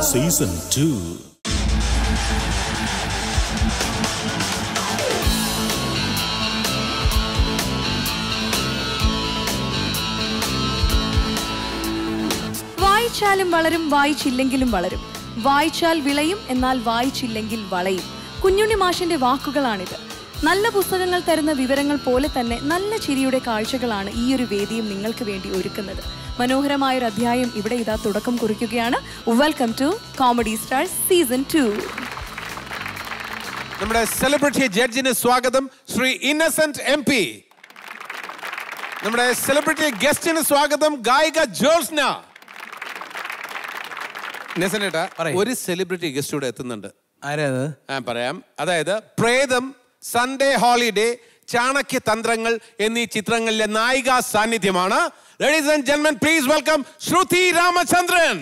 Season two വായിച്ചാലും വളരും വായിച്ചില്ലെങ്കിലും വളരും വായിച്ചാൽ വിളയും എന്നാൽ വായിച്ചില്ലെങ്കിൽ വളയും കുഞ്ഞുണ്ണി മാഷിന്റെ വാക്കുകളാണിത് നല്ല പുസ്തകങ്ങൾ തരുന്ന വിവരങ്ങൾ പോലെ തന്നെ നല്ല ചിരിയുടെ കാഴ്ചകളാണ് ഈ ഒരു വേദിയും നിങ്ങൾക്ക് വേണ്ടി ഒരുക്കുന്നത് മനോഹരമായ ഒരു അധ്യായം ഇവിടെ ഇതാ തുടക്കം കുറിക്കുകയാണ് welcome to comedy stars season two നമ്മുടെ സെലിബ്രിറ്റി ജഡ്ജിന് സ്വാഗതം ശ്രീ ഇന്നസെന്റ് എം പി നമ്മുടെ സെലിബ്രിറ്റി ഗസ്റ്റിന് സ്വാഗതം ഗായിക ജോസ്ന ഇന്നസെന്റ് ഏട്ടാ ഒരു സെലിബ്രിറ്റി ഗസ്റ്റ് കൂടെ എത്തുന്നുണ്ട് ആരാ അത് ഞാൻ പറയാം അതായത് പ്രേതം സൺഡേ ഹോളിഡേ ചാണക്യ തന്ത്രങ്ങൾ എന്നീ ചിത്രങ്ങളിലെ നായിക സാന്നിധ്യമാണ് ലേഡീസ് ആൻഡ് ജെന്മൻ പ്ലീസ് വെൽക്കം ശ്രുതി രാമചന്ദ്രൻ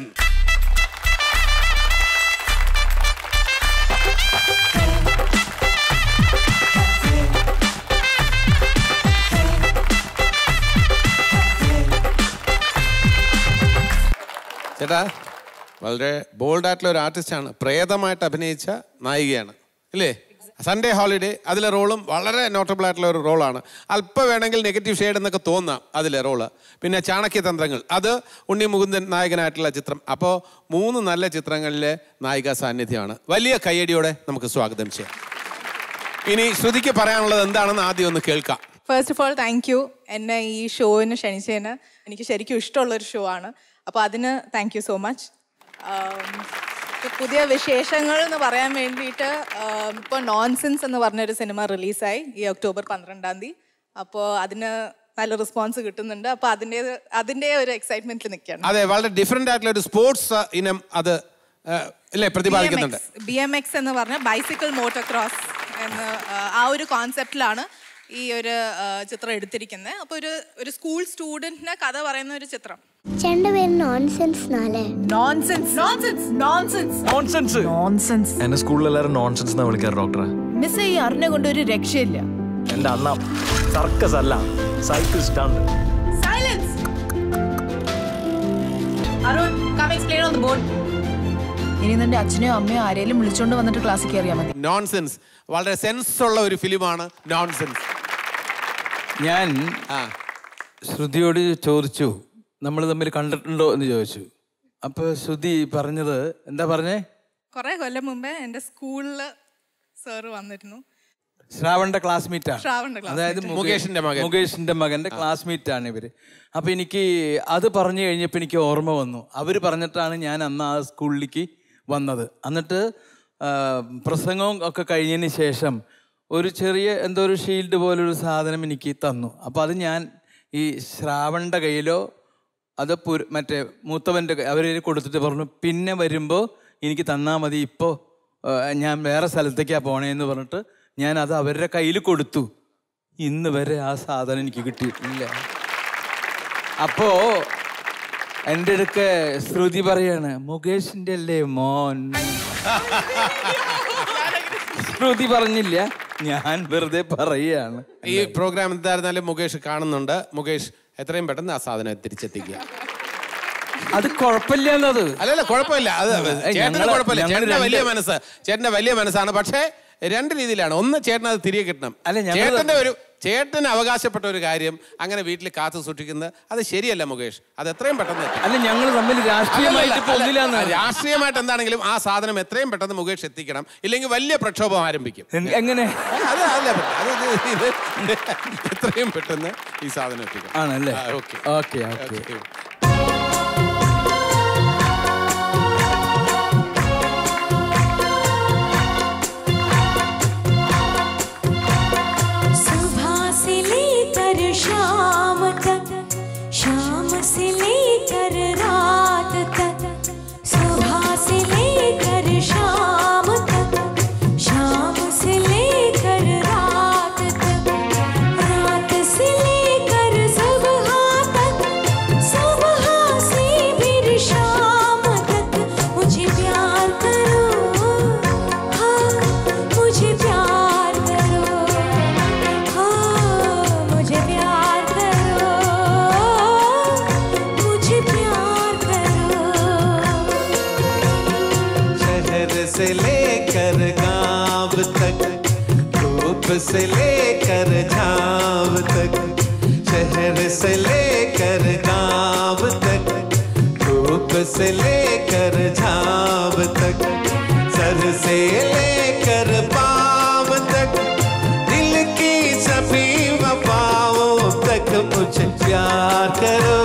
ചേട്ടാ വളരെ ബോൾഡ് ആയിട്ടുള്ള ഒരു ആർട്ടിസ്റ്റാണ് പ്രേതമായിട്ട് അഭിനയിച്ച നായികയാണ് ഇല്ലേ സൺഡേ ഹോളിഡേ അതിലെ റോളും വളരെ നോട്ടബിൾ ആയിട്ടുള്ള ഒരു റോളാണ് അല്പം വേണമെങ്കിൽ നെഗറ്റീവ് ഷെയ്ഡ് എന്നൊക്കെ തോന്നാം അതിലെ റോള് പിന്നെ ചാണക്യതന്ത്രങ്ങൾ അത് ഉണ്ണി മുകുന്ദൻ നായകനായിട്ടുള്ള ചിത്രം അപ്പോൾ മൂന്ന് നല്ല ചിത്രങ്ങളിലെ നായിക സാന്നിധ്യമാണ് വലിയ കയ്യടിയോടെ നമുക്ക് സ്വാഗതം ചെയ്യാം ഇനി ശ്രുതിക്ക് പറയാനുള്ളത് എന്താണെന്ന് ആദ്യം ഒന്ന് കേൾക്കാം first of all thank you എന്നെ ഈ ഷോയിന് ക്ഷണിച്ചതിന് എനിക്ക് ശരിക്കും ഇഷ്ടമുള്ളൊരു ഷോ ആണ് അപ്പോൾ അതിന് താങ്ക് യു സോ മച്ച് പുതിയ വിശേഷങ്ങൾ എന്ന് പറയാൻ വേണ്ടിയിട്ട് ഇപ്പോൾ നോൺസെൻസ് എന്ന് പറഞ്ഞൊരു സിനിമ റിലീസായി ഈ ഒക്ടോബർ പന്ത്രണ്ടാം തീയതി അപ്പോൾ അതിന് നല്ല റെസ്പോൺസ് കിട്ടുന്നുണ്ട് അപ്പോൾ അതിൻ്റെ അതിൻ്റെ ഒരു എക്സൈറ്റ്മെന്റിൽ നിൽക്കുകയാണ് അതെ വളരെ ഡിഫറെന്റ് ആയിട്ടുള്ള ഒരു സ്പോർട്സ് ഇനം അത് ആ, ഇല്ലേ പ്രതിപാദിക്കുന്നുണ്ട് ബി എം എക്സ് എന്ന് പറഞ്ഞ ബൈസിക്കിൾ മോട്ടോർ ക്രോസ് എന്ന ആ, ആ ഒരു കോൺസെപ്റ്റിലാണ് ഈ ഒരു ആ, ചിത്രം എടുത്തിരിക്കുന്നത് അപ്പോൾ ഒരു ഒരു സ്കൂൾ സ്റ്റുഡൻറ്റിനെ കഥ പറയുന്ന ഒരു ചിത്രം ചേട്ടൻ്റെ പേര് നോൺസെൻസ് നാലേ nonsense nonsense nonsense nonsense nonsense എന്നെ സ്കൂളിൽ എല്ലാവരും നോൺസെൻസ് എന്നാ വിളിക്കാറ് ഡോക്ടറെ മിസ് ഈ അറിഞ്ഞ കൊണ്ട് ഒരു രക്ഷയില്ല എന്റെ അണ്ണ സർക്കസ് അല്ല cycle stand silence Arun come explain on the board ഇനി നിന്റെ അച്ഛനെയോ അമ്മയോ ആരെങ്കിലും വിളിച്ചോണ്ട് വന്നിട്ട് ക്ലാസ്സിൽ കയറിയാൽ മതി നോൺസെൻസ് വളരെ സെൻസ് ഉള്ള ഒരു ഫിലിമാണ് നോൺസെൻസ് ഞാൻ ആ ശ്രുതിയോട് ചോദിച്ചു നമ്മൾ തമ്മിൽ കണ്ടിട്ടുണ്ടോ എന്ന് ചോദിച്ചു അപ്പൊ ശ്രുതി പറഞ്ഞത് എന്താ പറഞ്ഞേ കുറെ കൊല്ലം മുമ്പേ എൻ്റെ സ്കൂളിൽ സാറ് വന്നിരുന്നു ശ്രാവണിന്റെ ക്ലാസ്മേറ്റ് ആണ് ശ്രാവണിന്റെ classmate. അതായത് മുകേഷിന്റെ മകൻ. മുകേഷിന്റെ മകന്റെ ക്ലാസ്മേറ്റ് ആണ് ഇവര് അപ്പൊ എനിക്ക് അത് പറഞ്ഞു കഴിഞ്ഞപ്പോൾ എനിക്ക് ഓർമ്മ വന്നു അവര് പറഞ്ഞിട്ടാണ് ഞാൻ അന്ന് ആ സ്കൂളിലേക്ക് വന്നത് എന്നിട്ട് ആ, പ്രസംഗവും ഒക്കെ കഴിഞ്ഞതിന് ശേഷം ഒരു ചെറിയ എന്തോ ഒരു ഷീൽഡ് പോലൊരു സാധനം എനിക്ക് തന്നു അപ്പോൾ അത് ഞാൻ ഈ ശ്രാവണിന്റെ കയ്യിലോ അത് പുര മറ്റേ മൂത്തവൻ്റെ അവർ കൊടുത്തിട്ട് പറഞ്ഞു പിന്നെ വരുമ്പോൾ എനിക്ക് തന്നാൽ മതി ഇപ്പോൾ ഞാൻ വേറെ സ്ഥലത്തേക്കാണ് പോണേന്ന് പറഞ്ഞിട്ട് ഞാൻ അത് അവരുടെ കയ്യിൽ കൊടുത്തു ഇന്ന് വരെ ആ സാധനം എനിക്ക് കിട്ടിയിട്ടില്ല അപ്പോ എൻ്റെ അടുക്ക് ശ്രുതി പറയാണ് മുകേഷിന്റെ അല്ലേ മോൻ ശ്രുതി പറഞ്ഞില്ല ഞാൻ വെറുതെ പറയാണ് ഈ പ്രോഗ്രാം എന്തായിരുന്നാലും മുകേഷ് കാണുന്നുണ്ട് മുകേഷ് എത്രയും പെട്ടെന്ന് ആ സാധനം തിരിച്ചെത്തിക്കുക അത് കുഴപ്പമില്ല എന്നത് അല്ലല്ല കുഴപ്പമില്ല അത് ഏയ് ചേട്ടന് ഞങ്ങള് കുഴപ്പമില്ല ഞങ്ങള് ചേട്ടന്റെ വലിയ രണ്ട് മനസ്സ് ചേട്ടന്റെ വലിയ മനസ്സാണ് പക്ഷേ രണ്ട് രീതിയിലാണ് ഒന്ന് ചേട്ടൻ അത് തിരികെ കിട്ടണം അല്ല, ഞങ്ങള് ചേട്ടന്റെ ഒരു ചേട്ടന് അവകാശപ്പെട്ട ഒരു കാര്യം അങ്ങനെ വീട്ടിൽ കാത്തു സൂക്ഷിക്കുന്നത് അത് ശരിയല്ല മുകേഷ് അത് എത്രയും പെട്ടെന്ന് എത്തിക്കണം. അല്ല ഞങ്ങൾ തമ്മിൽ രാഷ്ട്രീയമായിട്ട് അല്ലല്ല, പൊന്നില്ല അല്ല, രാഷ്ട്രീയമായിട്ട് എന്താണെങ്കിലും ആ സാധനം എത്രയും പെട്ടെന്ന് മുകേഷ് എത്തിക്കണം ഇല്ലെങ്കിൽ വലിയ പ്രക്ഷോഭം ആരംഭിക്കും എങ്ങനെ അത് അതല്ല അത് ഇത് ഇത് എത്രയും പെട്ടെന്ന് ഈ സാധനം എത്തിക്കണം ആണല്ലേ ആ, okay. Okay okay Okay. सुबह से लेकर शाम तक शाम से लेकर रात तक सुबह से लेकर शाम तक शाम से लेकर रात तक रात से लेकर सुबह तक सुबह शहर से लेकर गांव तक धूप से लेकर झांव तक शहर से लेकर गांव तक धूप से लेकर झांव तक सर से लेकर पाँव तक दिल की सभी वफाओं तक मुझे प्यार करो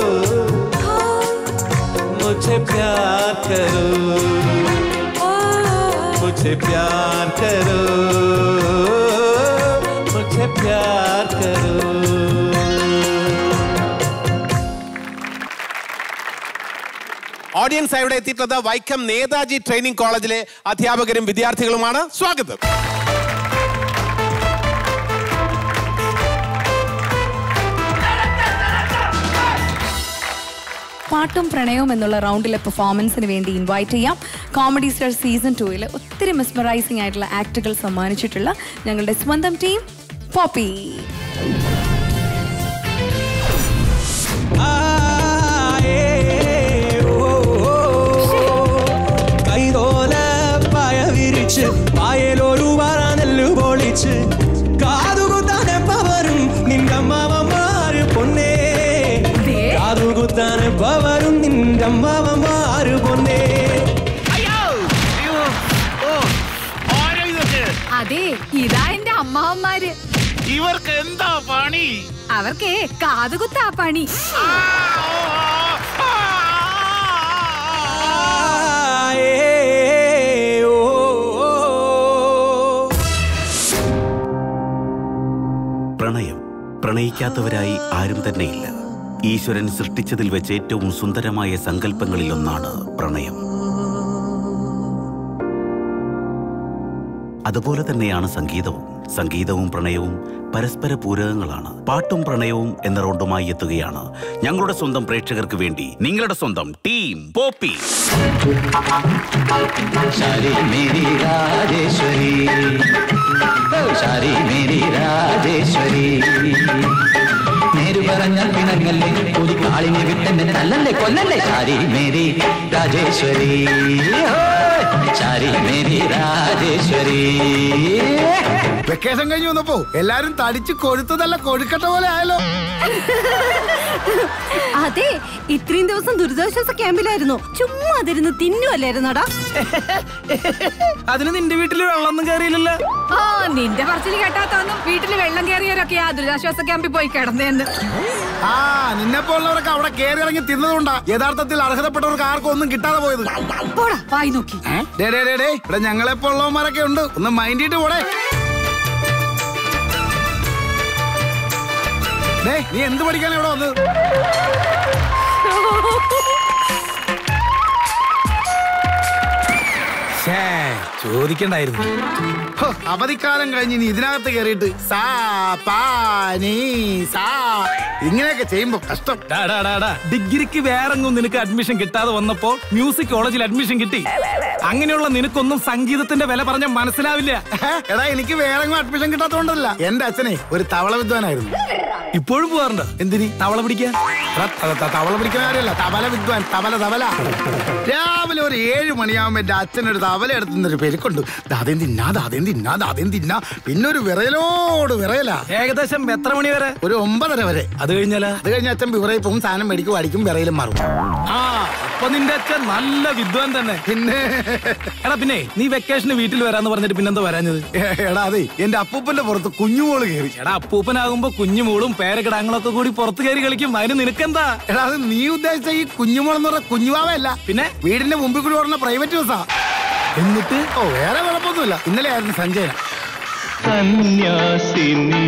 मुझे प्यार करो मुझे प्यार करो मुझे प्यार करो ഓഡിയൻസ് ഇവിടെ എത്തിയിട്ടുള്ളത് വൈക്കം നേതാജി ട്രെയിനിങ് കോളേജിലെ അധ്യാപകരും വിദ്യാർത്ഥികളുമാണ് സ്വാഗതം പാട്ടും പ്രണയവും എന്നുള്ള റൗണ്ടിലെ പെർഫോമൻസിന് വേണ്ടി ഇൻവൈറ്റ് ചെയ്യാം കോമഡി സ്റ്റാർ സീസൺ ടൂയിൽ ഒത്തിരി മെസ്മറൈസിംഗ് ആയിട്ടുള്ള ആക്ടുകൾ സമ്മാനിച്ചിട്ടുള്ള ഞങ്ങളുടെ സ്വന്തം ടീം പോപ്പി കൈതോല പായ വിരിച്ച് പായലൊരു പറ പൊളിച്ച് കാതുകുത്താനെപ്പവരും നിന്റെ അമ്മാവന്മാര് പൊന്നേ കാതുകുത്താനെപ്പവരും നിന്റെ അമ്മാവന്മാര് പൊന്നേ അതെ ഇതാ എന്റെ അമ്മാവന്മാര് ഇവർക്ക് എന്താ പണി അവർക്കേ കാതുകുത്താ പണി പ്രണയം പ്രണയിക്കാത്തവരായി ആരും തന്നെയില്ല ഈശ്വരൻ സൃഷ്ടിച്ചതിൽ വെച്ച് ഏറ്റവും സുന്ദരമായ സങ്കല്പങ്ങളിലൊന്നാണ് പ്രണയം അതുപോലെ തന്നെയാണ് സംഗീതവും സംഗീതവും പ്രണയവും പരസ്പര പൂരകങ്ങളാണ് പാട്ടും പ്രണയവും എന്ന റൗണ്ടുമായി എത്തുകയാണ് ഞങ്ങളുടെ സ്വന്തം പ്രേക്ഷകർക്ക് വേണ്ടി നിങ്ങളുടെ സ്വന്തം ടീം പോപ്പി ശാരി മേരി രാജേശ്വരി ഓ, ശാരി മേരി രാജേശ്വരി നേരു പറഞ്ഞാൽ പിണങ്ങല്ലേ ഒരു കാളിനെ വിട്ടെന്നെ തല്ലല്ലേ കൊല്ലല്ലേ ശാരി മേരി രാജേശ്വരി ഓ, ശാരി മേരി രാജേശ്വരി വെക്കേഷൻ കഴിഞ്ഞ് വന്നപ്പോ എല്ലാരും തടിച്ച് കൊഴുത്തതല്ല കൊഴുക്കട്ട പോലെ ആയല്ലോ അതെ ഇത്രയും ദിവസം ദുരിതാശ്വാസ ക്യാമ്പിലായിരുന്നു ചുമ്മാ അതിരുന്ന് തിന്നുവല്ലായിരുന്നോടാ അതിന് നിന്റെ വീട്ടിൽ വെള്ളമൊന്നും കയറിയില്ലല്ലോ ആ നിന്റെ പറച്ചിൽ കേട്ടാത്തൊന്നും വീട്ടിൽ വെള്ളം കയറിയവരൊക്കെ ആ ദുരിതാശ്വാസ ക്യാമ്പിൽ പോയി കിടന്നേന്ന് ആ നിന്നെ പോലുള്ളവരൊക്കെ അവിടെ കയറി ഇറങ്ങി തിന്നതുകൊണ്ടാ യഥാർത്ഥത്തിൽ അർഹതപ്പെട്ടവർക്ക് ആർക്കും ഒന്നും കിട്ടാതെ പോയത് പോടാ വായി നോക്കി ഡേ ഡേ ഡേ ഡേ ഇവിടെ ഞങ്ങളെ പോലുള്ളവന്മാരൊക്കെ ഉണ്ട് ഒന്ന് മൈൻഡ് ചെയ്തിട്ട് പോടേ ഡേ നീ എന്ത് പഠിക്കാനാ ഇവിടെ വന്നത് ചോദിക്കണ്ടായിരുന്നു ഹോ, അവധിക്കാലം കഴിഞ്ഞ് ഇനി ഇതിനകത്ത് കയറിയിട്ട് സാ പാ നീ സാ ഇങ്ങനെയൊക്കെ ചെയ്യുമ്പോ കഷ്ടം ഡാ, ഡാ, ഡാ, ഡാ. ഡിഗ്രിക്ക് വേറെങ്ങും നിനക്ക് അഡ്മിഷൻ കിട്ടാതെ വന്നപ്പോൾ മ്യൂസിക് കോളേജിൽ അഡ്മിഷൻ കിട്ടി അങ്ങനെയുള്ള നിനക്കൊന്നും സംഗീതത്തിന്റെ വില പറഞ്ഞ മനസ്സിലാവില്ല ഹേ, എടാ എനിക്ക് വേറെ അഡ്മിഷൻ കിട്ടാത്തോണ്ടല്ല എന്റെ അച്ഛനെ ഒരു തവള വിദ്വാനായിരുന്നു ഇപ്പോഴും പോവാറുണ്ടോ എന്തിനി തവള പിടിക്കാൻ എടാ, ത- ത- തവള പിടിക്കുന്ന കാര്യമല്ല തബല വിദ്വാൻ തബല തബല രാവിലെ ഒരു ഏഴ് മണിയാവുമ്പോ എന്റെ അച്ഛനൊരു തബല എടുത്തുന്നൊരു പെരുക്കുണ്ട് ദാതേം തിന്നാ ദാതേം തിന്നാ ദാതേം തിന്നാ പിന്നെ ഒരു വിറയലോട് വിറയല ഏകദേശം എത്ര മണി വരെ ഒരു ഒമ്പതര വരെ അത് കഴിഞ്ഞാലാ അത് കഴിഞ്ഞ അച്ഛൻ വിറയിൽ പോകും സാധനം മേടിക്കും അടിക്കും വിറയിലും മാറും ആ അപ്പൊ നിന്റെ അച്ഛൻ നല്ല വിദ്വാൻ തന്നെ പിന്നെ എടാ പിന്നെ നീ വെക്കേഷന് വീട്ടിൽ വരാന്ന് പറഞ്ഞിട്ട് പിന്നെന്താ വരാഞ്ഞത് എ- എടാ അതെ എന്റെ അപ്പൂപ്പന്റെ പുറത്ത് കുഞ്ഞുമോള് കയറി എടാ അപ്പൂപ്പനാകുമ്പോ കുഞ്ഞുമോളും പേരക്കിടാങ്ങളൊക്കെ കൂടി പുറത്ത് കയറി കളിക്കും അതിന് നിനക്കെന്താ എടാ അത് നീ ഉദ്ദേശിച്ച ഈ കുഞ്ഞുമോൾ എന്ന് പറഞ്ഞ കുഞ്ഞുവാവയല്ല പിന്നെ വീടിന്റെ മുമ്പിൽ കൂടി ഓടുന്ന പ്രൈവറ്റ് ബസ്സാ എന്നിട്ട് ഓ വേറെ കുഴപ്പമൊന്നുമില്ല ഇന്നലെ ആയിരുന്നു സഞ്ജയന സന്യാസിനി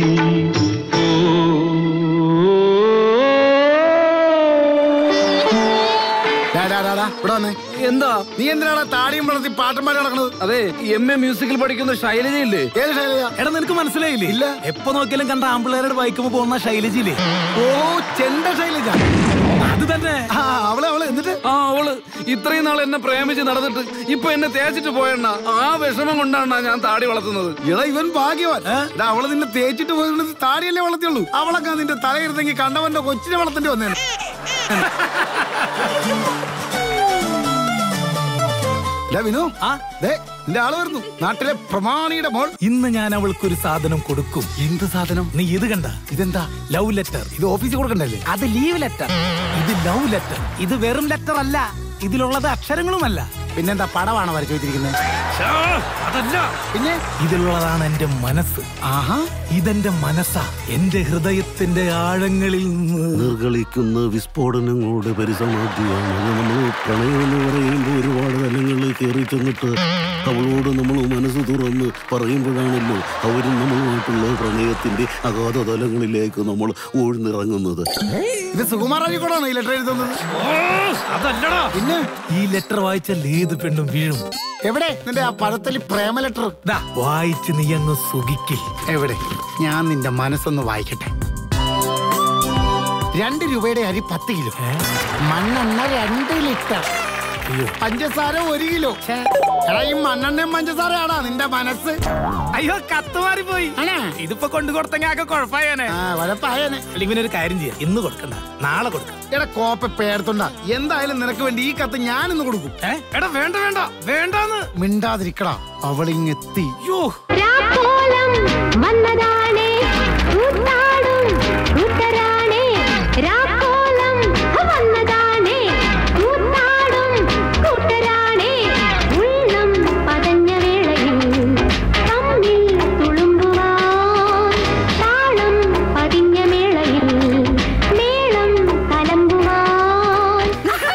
ഡാ, ഡാ, ഡാ, ഡാ, ഇവിടെ വന്നേ എന്താ നീ എന്തിനാണ് താടിയും വളർത്തി പാട്ടും പാടി നടക്കുന്നത് അതെ എം എ മ്യൂസിക്കിൽ പഠിക്കുന്ന ശൈലജയില്ലേ ഏത് ശൈലജ എടാ നിനക്ക് മനസ്സിലായില്ലേ ഇല്ല. എപ്പോ നോക്കിയാലും കണ്ട ആമ്പിള്ളേരുടെ ബൈക്കുമ്പോ പോകുന്ന ശൈലജിയില്ലേ ഓ ചെണ്ട ശൈലജ അത് തന്നെ ആ അവളെ അവളെ എന്നിട്ട് ആ അവള് ഇത്രയും നാൾ എന്നെ പ്രേമിച്ച് നടന്നിട്ട് ഇപ്പൊ എന്നെ തേച്ചിട്ട് പോയെണ്ണ ആ വിഷമം കൊണ്ടാണ് ഞാൻ താടി വളർത്തുന്നത് എടാ ഇവൻ ഭാഗ്യവാൻ എടാ അവള് നിന്നെ തേച്ചിട്ട് പോയത് താടിയല്ലേ വളർത്തിയുള്ളൂ അവളൊക്കെ നിന്റെ തലയിരുന്നെങ്കിൽ കണ്ടവന്റെ കൊച്ചിനെ വളർത്തേണ്ടി വന്നേനെ വിനു ദേ നിന്റെ ആള് വരുന്നു നാട്ടിലെ പ്രമാണിയുടെ മോൾ ഇന്ന് ഞാൻ അവൾക്കൊരു സാധനം കൊടുക്കും എന്ത് സാധനം നീ ഇത് കണ്ട ഇതെന്താ ലവ് ലെറ്റർ ഇത് ഓഫീസിൽ കൊടുക്കണ്ടല്ലേ അത് ലീവ് ലെറ്റർ ഇത് ലവ് ലെറ്റർ ഇത് വെറും ലെറ്റർ അല്ല ഇതിലുള്ളത് അക്ഷരങ്ങളുമല്ല പിന്നെന്താ പടമാണോ വരച്ചു വെച്ചിരിക്കുന്നത് അതല്ല പിന്നെ ഇതിലുള്ളതാണ് എന്റെ മനസ്സ് ആഹാ ഇതെന്റെ മനസ്സാ എന്റെ ഹൃദയത്തിന്റെ ആഴങ്ങളിൽ നിന്ന് നിർഗളിക്കുന്ന വിസ്ഫോടനങ്ങളുടെ പരിസമാധിയാണ് നമ്മൾ പ്രണയം എന്ന് പറയുമ്പോൾ ഒരുപാട് തലങ്ങളിൽ കയറി ചെന്നിട്ട് അവളോട് നമ്മൾ മനസ്സ് തുറന്ന് പറയുമ്പോഴാണല്ലോ അവരും നമ്മളുമായിട്ടുള്ള പ്രണയത്തിന്റെ അഗാധ തലങ്ങളിലേക്ക് നമ്മൾ ഊഴ്ന്നിറങ്ങുന്നത് ഇത് സുകുമാരാജിക്കോടാണോ ഈ ലെറ്റർ എഴുതുന്നത് അതല്ലടാ പിന്നെ ഈ ലെറ്റർ വായിച്ചാൽ ഏത് പെണ്ണും വീഴും എവിടെ നിന്റെ ആ പഴത്തലി പ്രേമ ലെറ്റർ ദാ വായിച്ച് നീ അങ്ങ് സുഖിക്കേ എവിടെ ഞാൻ നിന്റെ മനസ്സൊന്ന് വായിക്കട്ടെ രണ്ട് രൂപയുടെ അരി പത്ത് കിലോ മണ്ണെണ്ണ രണ്ട് ലിറ്റർ പഞ്ചസാര ഒരു കിലോ എടാ ഈ മണ്ണെണ്ണയും പഞ്ചസാരയാടാ നിന്റെ മനസ്സ് അയ്യോ കത്ത് മാറിപ്പോയി ആണോ? ഇതിപ്പോ കൊണ്ടു കൊടുത്തെങ്കിൽ ആകെ കുഴപ്പമായേനെ ആ കുഴപ്പമായേനെ അല്ലെങ്കിൽ ഒരു കാര്യം ചെയ്യാം ഇന്ന് കൊടുക്കണ്ട നാളെ കൊടുക്കാം എടാ കോപ്പ പേർത്തുണ്ട എന്തായാലും നിനക്ക് വേണ്ടി ഈ കത്ത് ഞാൻ ഇന്ന് കൊടുക്കും ഏ? എടാ വേണ്ട വേണ്ട വേണ്ടാന്ന് മിണ്ടാതിരിക്കടാ അവളിങ്ങെത്തി യോ രാക്കോലം വന്നതാണേ കൂത്താടും കൂട്ടരാണേ രാക്കോലം വന്നതാണേ കൂത്താടും കൂട്ടരാണേ ഉള്ളം പതഞ്ഞ വേളയിൽ തമ്മിൽ തുളുമ്പുവാൻ താളം പതിഞ്ഞ മേളയിൽ മേളം കലമ്പുവാൻ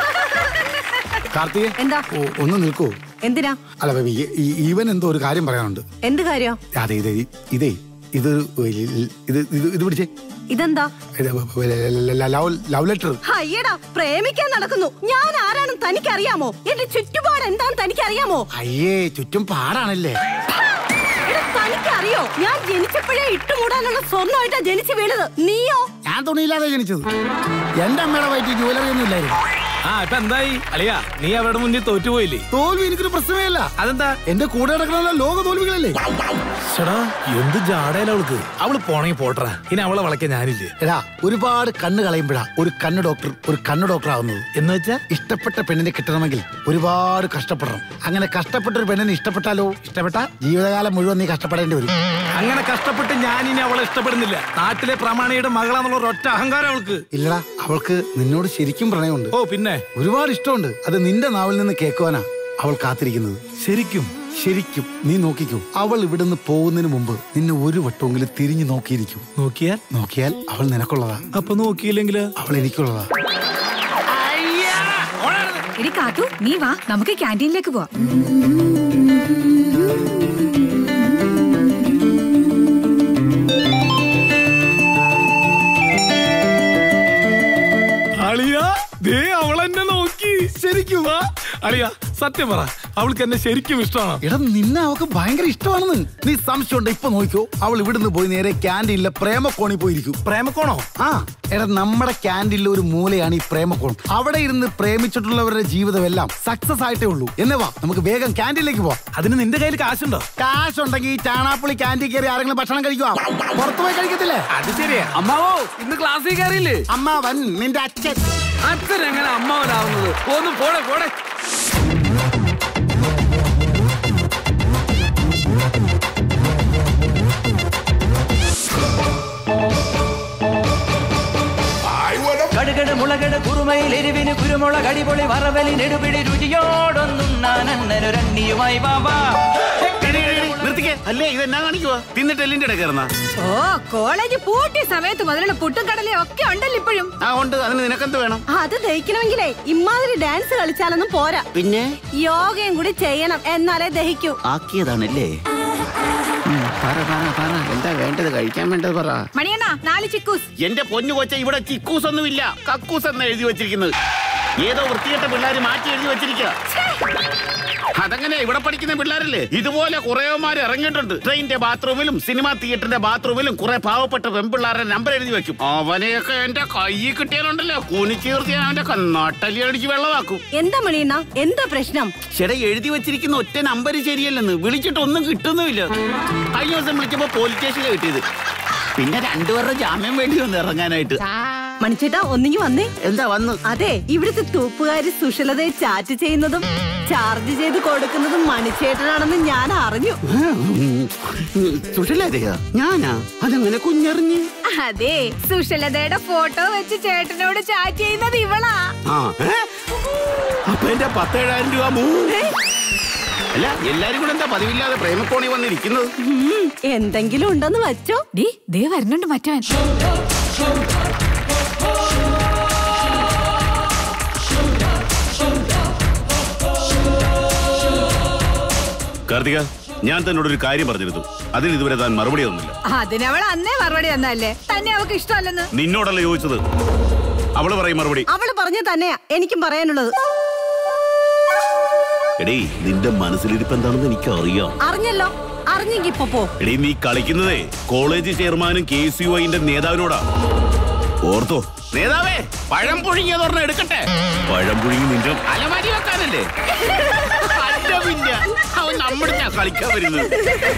കാർത്തിക് എന്താ ഒന്ന് നിൽക്കൂ എന്തിനാ അല്ല ബേബി ഈവൻ എന്തോ ഒരു കാര്യം പറയാനുണ്ട് എന്ത് കാര്യം അതെ ഇതേ ഇതേ ഇത് ഇത് ഇത് ഇത് പിടിച്ചേ ഇതെന്താ ലവ് ലവ് ലെറ്റർ അയ്യടാ പ്രേമിക്കാൻ നടക്കുന്നു ഞാൻ ആരാണെന്ന് തനിക്കറിയാമോ എന്റെ ചുറ്റുപാട് എന്താണെന്ന് തനിക്കറിയാമോ അയ്യേ ചുറ്റും പാടാണല്ലേ എടാ, തനിക്കറിയോ ഞാൻ ജനിച്ചപ്പോഴേ ഇട്ടുമൂടാനുള്ള സ്വർണ്ണമായിട്ടാ ജനിച്ചു വീണത് നീയോ ഞാൻ തുണിയില്ലാതെ ജനിച്ചത് എന്റെ അമ്മയുടെ വയറ്റിൽ ജ്വല്ലറി ഒന്നും ഇല്ലായിരുന്നു ആ ഇപ്പൊ എന്തായി അളിയാ നീ അവരുടെ മുന്നിൽ തോറ്റുപോയില്ലേ തോൽവി എനിക്കൊരു പ്രശ്നമേ അല്ല അതെന്താ എന്റെ കൂടെ നടക്കണമല്ലോ ലോക തോൽവികളല്ലേ ചേടാ എന്ത് ജാടയില അവൾക്ക് അവള് പോണെങ്കിൽ പോട്ടറാ ഇനി അവളെ വളയ്ക്കാൻ ഞാനില്ലേ എടാ ഒരുപാട് കണ്ണ് കളയുമ്പോഴാ ഒരു കണ്ണ് ഡോക്ടർ ഒരു കണ്ണ് ഡോക്ടർ ആവുന്നത് എന്ന് വെച്ചാ ഇഷ്ടപ്പെട്ട പെണ്ണിനെ കിട്ടണമെങ്കിൽ ഒരുപാട് കഷ്ടപ്പെടണം അങ്ങനെ കഷ്ടപ്പെട്ട ഒരു പെണ്ണിനെ ഇഷ്ടപ്പെട്ടാലോ ഇഷ്ടപ്പെട്ട ജീവിതകാലം മുഴുവൻ നീ കഷ്ടപ്പെടേണ്ടി വരും അങ്ങനെ കഷ്ടപ്പെട്ട് ഞാൻ ഇനി അവളെ ഇഷ്ടപ്പെടുന്നില്ല നാട്ടിലെ പ്രമാണിയുടെ മകളാന്നുള്ള ഒരൊറ്റ അഹങ്കാരം അവൾക്ക് ഇല്ലടാ അവൾക്ക് നിന്നോട് ശരിക്കും പ്രണയമുണ്ട് ഓ പിന്നെ ഒരുപാട് ഇഷ്ടമുണ്ട് അത് നിന്റെ നാവിൽ നിന്ന് കേൾക്കുവാനാ അവൾ കാത്തിരിക്കുന്നത് ശരിക്കും ശരിക്കും നീ നോക്കിക്കൂ അവൾ ഇവിടുന്ന് പോകുന്നതിന് മുമ്പ് നിന്നെ ഒരു വട്ടമെങ്കിലും തിരിഞ്ഞു നോക്കിയിരിക്കും നോക്കിയാൽ നോക്കിയാൽ അവൾ നിനക്കുള്ളതാ അപ്പൊ നോക്കിയില്ലെങ്കില് അവൾ എനിക്കുള്ളതാ എടി കാത്തു നീ വാ നമുക്ക് ക്യാൻറ്റീനിലേക്ക് പോവാം അളിയ ദേ അവളെന്നെ നോക്കി ശരിക്കും വാ അളിയ സത്യം പറ അവൾക്ക് എന്നെ ശരിക്കും ഇഷ്ടമാണ് എടാ നിന്നെ അവൾക്ക് ഭയങ്കര ഇഷ്ടമാണെന്ന് നീ സംശയമുണ്ട് ഇപ്പൊ നോക്കിയോ അവൾ ഇവിടുന്ന് പോയി നേരെ ക്യാൻറ്റീനിലെ പ്രേമക്കോണി പോയിരിക്കും പ്രേമക്കോണോ ആ എടാ നമ്മുടെ ക്യാൻറ്റീനിലെ ഒരു മൂലയാണ് ഈ പ്രേമക്കോൺ അവിടെ ഇരുന്ന് പ്രേമിച്ചിട്ടുള്ളവരുടെ ജീവിതമെല്ലാം സക്സസ് ആയിട്ടേ ഉള്ളൂ എന്നേ വാ നമുക്ക് വേഗം ക്യാൻറ്റീനിലേക്ക് പോവാം അതിന് നിന്റെ കയ്യിൽ കാശുണ്ടോ കാശ് ഉണ്ടെങ്കിൽ ഈ ചാണാപ്പുളി ക്യാൻറ്റീൻ കയറി ആരെങ്കിലും ഭക്ഷണം കഴിക്കുക പുറത്തു പോയി കഴിക്കത്തില്ലേ അത് ശരിയാ അമ്മാവോ ഇന്ന് ക്ലാസ്സിൽ കയറിയില്ലേ അമ്മാവൻ നിന്റെ അച്ഛൻ അച്ഛൻ എങ്ങനെ അമ്മാവനാവുന്നത് ഒന്ന് പോടെ പോടെ കടുകട് മുളകട് കുറുമയിൽ എരിവിന് കുരുമുളക് അടിപൊളി വറവലി നെടുപിടി രുചിയോടൊന്നും നാനന്നൊരണ്ണിയുമായി ബാബാ നിർത്തിക്കേ അല്ലേ ഇതെന്നാ കാണിക്കുവാ തിന്നിട്ട് എല്ലിന്റെ ഇടയിൽ കയറുന്ന ഓ കോളേജ് പൂട്ടിയ സമയത്ത് മുതലുള്ള പുട്ടും കടലയും ഒക്കെ ഉണ്ടല്ലോ ഇപ്പോഴും ആ ഉണ്ട് അതിന് നിനക്കെന്ത് വേണം അത് ദഹിക്കണമെങ്കിലേ ഇമാതിരി ഡാൻസ് കളിച്ചാലൊന്നും പോരാ പിന്നെ യോഗയും കൂടി ചെയ്യണം എന്നാലേ ദഹിക്കൂ ആക്കിയതാണല്ലേ ഉം, പറ പറ പറ എന്താ വേണ്ടത് കഴിക്കാൻ വേണ്ടത് പറ മണിയണ്ണ നാല് ചിക്കൂസ് എന്റെ പൊന്നു കൊച്ച ഇവിടെ ചിക്കൂസ് ഒന്നുമില്ല കക്കൂസ് എന്ന് എഴുതി വെച്ചിരിക്കുന്നത് ഏതോ വൃത്തികെട്ട പിള്ളേര് മാറ്റി എഴുതി വെച്ചിരിക്കുക അതങ്ങനെ ഇവിടെ പഠിക്കുന്ന പിള്ളേരല്ലേ ഇതുപോലെ കുറേമാര് ഇറങ്ങിയിട്ടുണ്ട് ട്രെയിനിന്റെ ബാത്റൂമിലും സിനിമാ തിയേറ്ററിന്റെ ബാത്റൂമിലും കുറെ പാവപ്പെട്ട പെൺപിള്ളേരുടെ നമ്പർ എഴുതി വെക്കും അവനെയൊക്കെ എന്റെ കയ്യിൽ കിട്ടിയാലുണ്ടല്ലോ കുനിച്ചീർത്തി അവന്റെ നട്ടലി അടിച്ച് വെള്ളമാക്കും എന്താ മണിയണ്ണ എന്താ പ്രശ്നം ചേട്ടാ എഴുതി വെച്ചിരിക്കുന്ന ഒറ്റ നമ്പർ ശരിയല്ലെന്ന് വിളിച്ചിട്ട് ഒന്നും കിട്ടുന്നുമില്ല കഴിഞ്ഞ ദിവസം വിളിച്ചപ്പോ പോലീസ് സ്റ്റേഷനിൽ കിട്ടിയത് പിന്നെ രണ്ടുപേരുടെ ജാമ്യം വേണ്ടി വന്ന് ഇറങ്ങാനായിട്ട് മണിച്ചേട്ടാ ഒന്നിങ്ങി വന്നേ എന്താ വന്നു അതെ ഇവിടുത്തെ തൂപ്പുകാരി സുഷലതയെ ചാറ്റ് ചെയ്യുന്നതും ചാർജ് ചെയ്ത് കൊടുക്കുന്നതും മണിച്ചേട്ടനാണെന്ന് ഞാൻ അറിഞ്ഞു സുഷലതയോ ഞാനാ അതെങ്ങനെ കുഞ്ഞറിഞ്ഞ് അതെ സുഷലതയുടെ ഫോട്ടോ വെച്ച് ചേട്ടനോട് ചാറ്റ് ചെയ്യുന്നത് ഇവളാ ആ ഏ? അപ്പൊ എന്റെ പത്തേഴായിരം രൂപ മൂ അല്ല എല്ലാരും കൂടെ എന്താ പതിവില്ലാതെ പ്രേമക്കോണി വന്നിരിക്കുന്നത് ഉം, എന്തെങ്കിലും ഉണ്ടെന്ന് വെച്ചോ ഡീ ദേ വരുന്നുണ്ട് മറ്റവൻ കാർത്തിക ഞാൻ തന്നോട് ഒരു കാര്യം പറഞ്ഞിരുന്നു അതിന് ഇതുവരെ താൻ മറുപടി തന്നില്ല അതിനവൾ അന്നേ മറുപടി തന്നല്ലേ തന്നെ അവൾക്ക് ഇഷ്ടമല്ലെന്ന് നിന്നോടല്ല ചോദിച്ചത് അവള് പറയും മറുപടി അവള് പറഞ്ഞ തന്നെയാ എനിക്കും പറയാനുള്ളത് എടീ നിന്റെ മനസ്സിലിരിപ്പ് എന്താണെന്ന് എനിക്ക് അറിയാം അറിഞ്ഞല്ലോ അറിഞ്ഞെങ്കി ഇപ്പൊ പോ എടീ നീ കളിക്കുന്നതേ കോളേജ് ചെയർമാനും കെ സി യു ഐന്റെ നേതാവിനോടാ ഓർത്തോ നേതാവേ പഴം പുഴുങ്ങിയത് ഒരെണ്ണം എടുക്കട്ടെ പഴം പുഴുങ്ങി നിന്റെ അലമാരി വെക്കാനല്ലേ അല്ല പിന്നെ അവൻ നമ്മുടെ കളിക്കാൻ വരുന്നത്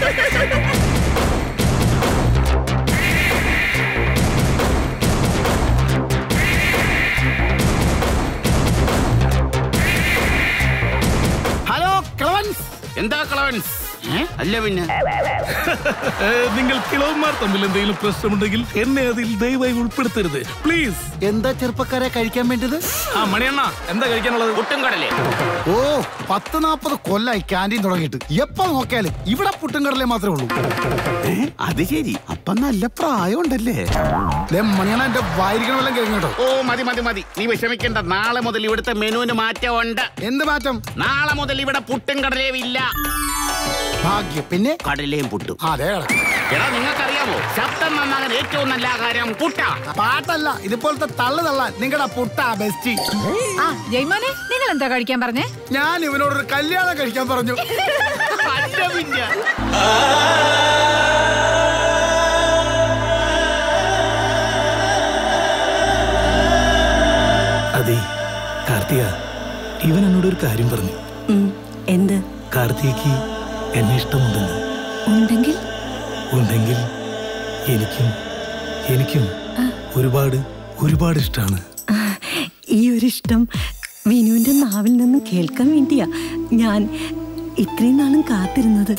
ഹലോ ക്ലവൻസ് എന്താ കളവൻസ് ഏ? അല്ല പിന്നെ ഏ, നിങ്ങൾ കിളവന്മാർ തമ്മിൽ എന്തെങ്കിലും പ്രശ്നമുണ്ടെങ്കിൽ എന്നെ അതിൽ ദയവായി ഉൾപ്പെടുത്തരുത് പ്ലീസ് എന്താ ചെറുപ്പക്കാരെ കഴിക്കാൻ വേണ്ടത് ആ മണിയണ്ണ എന്താ കഴിക്കാനുള്ളത് പുട്ടും കടലേ ഓ പത്ത് നാപ്പത് കൊല്ലായി ക്യാൻറ്റീൻ തുടങ്ങിയിട്ട് എപ്പോ നോക്കിയാലും ഇവിടെ പുട്ടും കടലേ മാത്രമേ ഉള്ളൂ അത് ശരി അപ്പൊ നല്ല പ്രായമുണ്ടല്ലേ മണിയണ എന്റെ വായിരിക്കണ വല്ലതും കഴിഞ്ഞോ ഓ മതി മതി മതി നീ വിഷമിക്കണ്ട നാളെ മുതൽ ഇവിടുത്തെ മെനുവിന് മാറ്റമുണ്ട് എന്ത് മാറ്റം നാളെ മുതൽ ഇവിടെ പുട്ടും കടലയും ഇല്ല ഭാഗ്യം പിന്നെ കടലയും പുട്ടും അതെ എടാ നിങ്ങൾക്കറിയാമോ ശബ്ദം നന്നാകാൻ ഏറ്റവും നല്ല ആഹാരം പുട്ട പാട്ടല്ല ഇതുപോലത്തെ തള്ളു തള്ളാൻ നിങ്ങളുടെ പുട്ടാ ബെസ്റ്റ് ആ ജയ്മോനെ നിങ്ങൾ എന്താ കഴിക്കാൻ പറഞ്ഞേ ഞാൻ ഇവനോടൊരു കല്യാണം കഴിക്കാൻ പറഞ്ഞു അല്ല പിന്നെ അതെ കാർത്തിക ഇവൻ എന്നോട് ഒരു കാര്യം പറഞ്ഞു ഉം, എന്ത് കാർത്തികയ്ക്ക് എന്നെ ഇഷ്ടമുണ്ടെന്ന് ഉണ്ടെങ്കിൽ ഉണ്ടെങ്കിൽ എനിക്കും എനിക്കും ഒരുപാട് ഒരുപാട് ഇഷ്ടമാണ് ഈ ഒരു ഇഷ്ടം വിനുവിന്റെ നാവിൽ നിന്ന് കേൾക്കാൻ വേണ്ടിയാ ഞാൻ ഇത്രയും നാളും കാത്തിരുന്നത്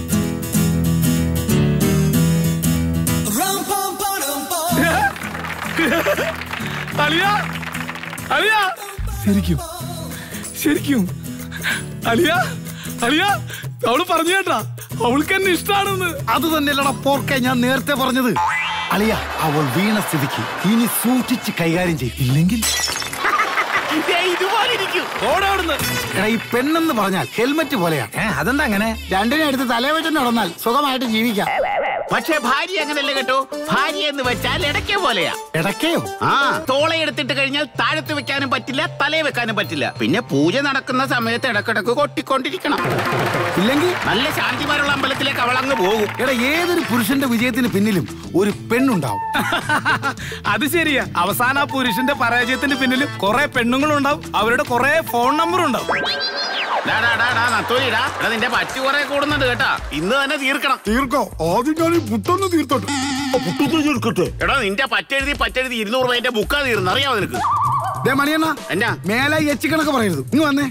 അലിയ അലിയ ശരിക്കും ശരിക്കും അലിയ അലിയ അവള് പറഞ്ഞു കേട്ടാ അവൾക്ക് എന്നെ ഇഷ്ടാണെന്ന് അത് തന്നെയല്ലടാ പോർക്കെ ഞാൻ നേരത്തെ പറഞ്ഞത് അളിയ അവൾ വീണ സ്ഥിതിക്ക് ഇനി സൂക്ഷിച്ച് കൈകാര്യം ചെയ്യും ഇല്ലെങ്കിൽ ഇതുപോലെ ഇരിക്കും എടാ ഈ പെണ്ണെന്ന് പറഞ്ഞാൽ ഹെൽമെറ്റ് പോലെയാണ് അതെന്താ അങ്ങനെ രണ്ടിനെ എടുത്ത് തലേ വെച്ച് നടന്നാൽ സുഖമായിട്ട് ജീവിക്കാം പക്ഷെ ഭാര്യ അങ്ങനല്ലേ കേട്ടോ ഭാര്യ എന്ന് വെച്ചാൽ ഇടയ്ക്ക പോലെയാ ഇടയ്ക്കയോ ആ തോള എടുത്തിട്ട് കഴിഞ്ഞാൽ താഴത്ത് വെക്കാനും പറ്റില്ല തലേ വെക്കാനും പറ്റില്ല പിന്നെ പൂജ നടക്കുന്ന സമയത്ത് ഇടക്കിടക്ക് കൊട്ടിക്കൊണ്ടിരിക്കണം ഇല്ലെങ്കിൽ നല്ല ശാന്തിമാരുള്ള അമ്പലത്തിലേക്ക് അവൾ അങ്ങ് പോകും എടാ ഏതൊരു പുരുഷന്റെ വിജയത്തിന് പിന്നിലും ഒരു പെണ്ണുണ്ടാവും അത് ശരിയാ അവസാന ആ പുരുഷന്റെ പരാജയത്തിന് പിന്നിൽ കുറെ പെണ്ണുങ്ങളുണ്ടാവും അവരുടെ കുറെ ഫോൺ നമ്പറും ഉണ്ടാവും ഡാ, ഡാ, ഡാ, ഡാ, നത്തോലിടാ. എടാ, നിന്റെ പറ്റി കുറെ കൂടുന്നുണ്ട് കേട്ടാ ഇന്ന് തന്നെ തീർക്കണം തീർക്കോ ആദ്യം ഞാൻ ഈ പുട്ടൊന്ന് തീർത്തോട്ടെ തീർക്കട്ടെ എടാ നിന്റെ പറ്റെഴുതി പറ്റെഴുതി ഇരുന്നൂറ് രൂപ ബുക്കാ തീർന്നു അറിയാവോ നിനക്ക് ദേ മണിയണ്ണ എന്നാ മേലെ എച്ചി കണക്ക് പറയരുത് ഇങ്ങ് വന്നേ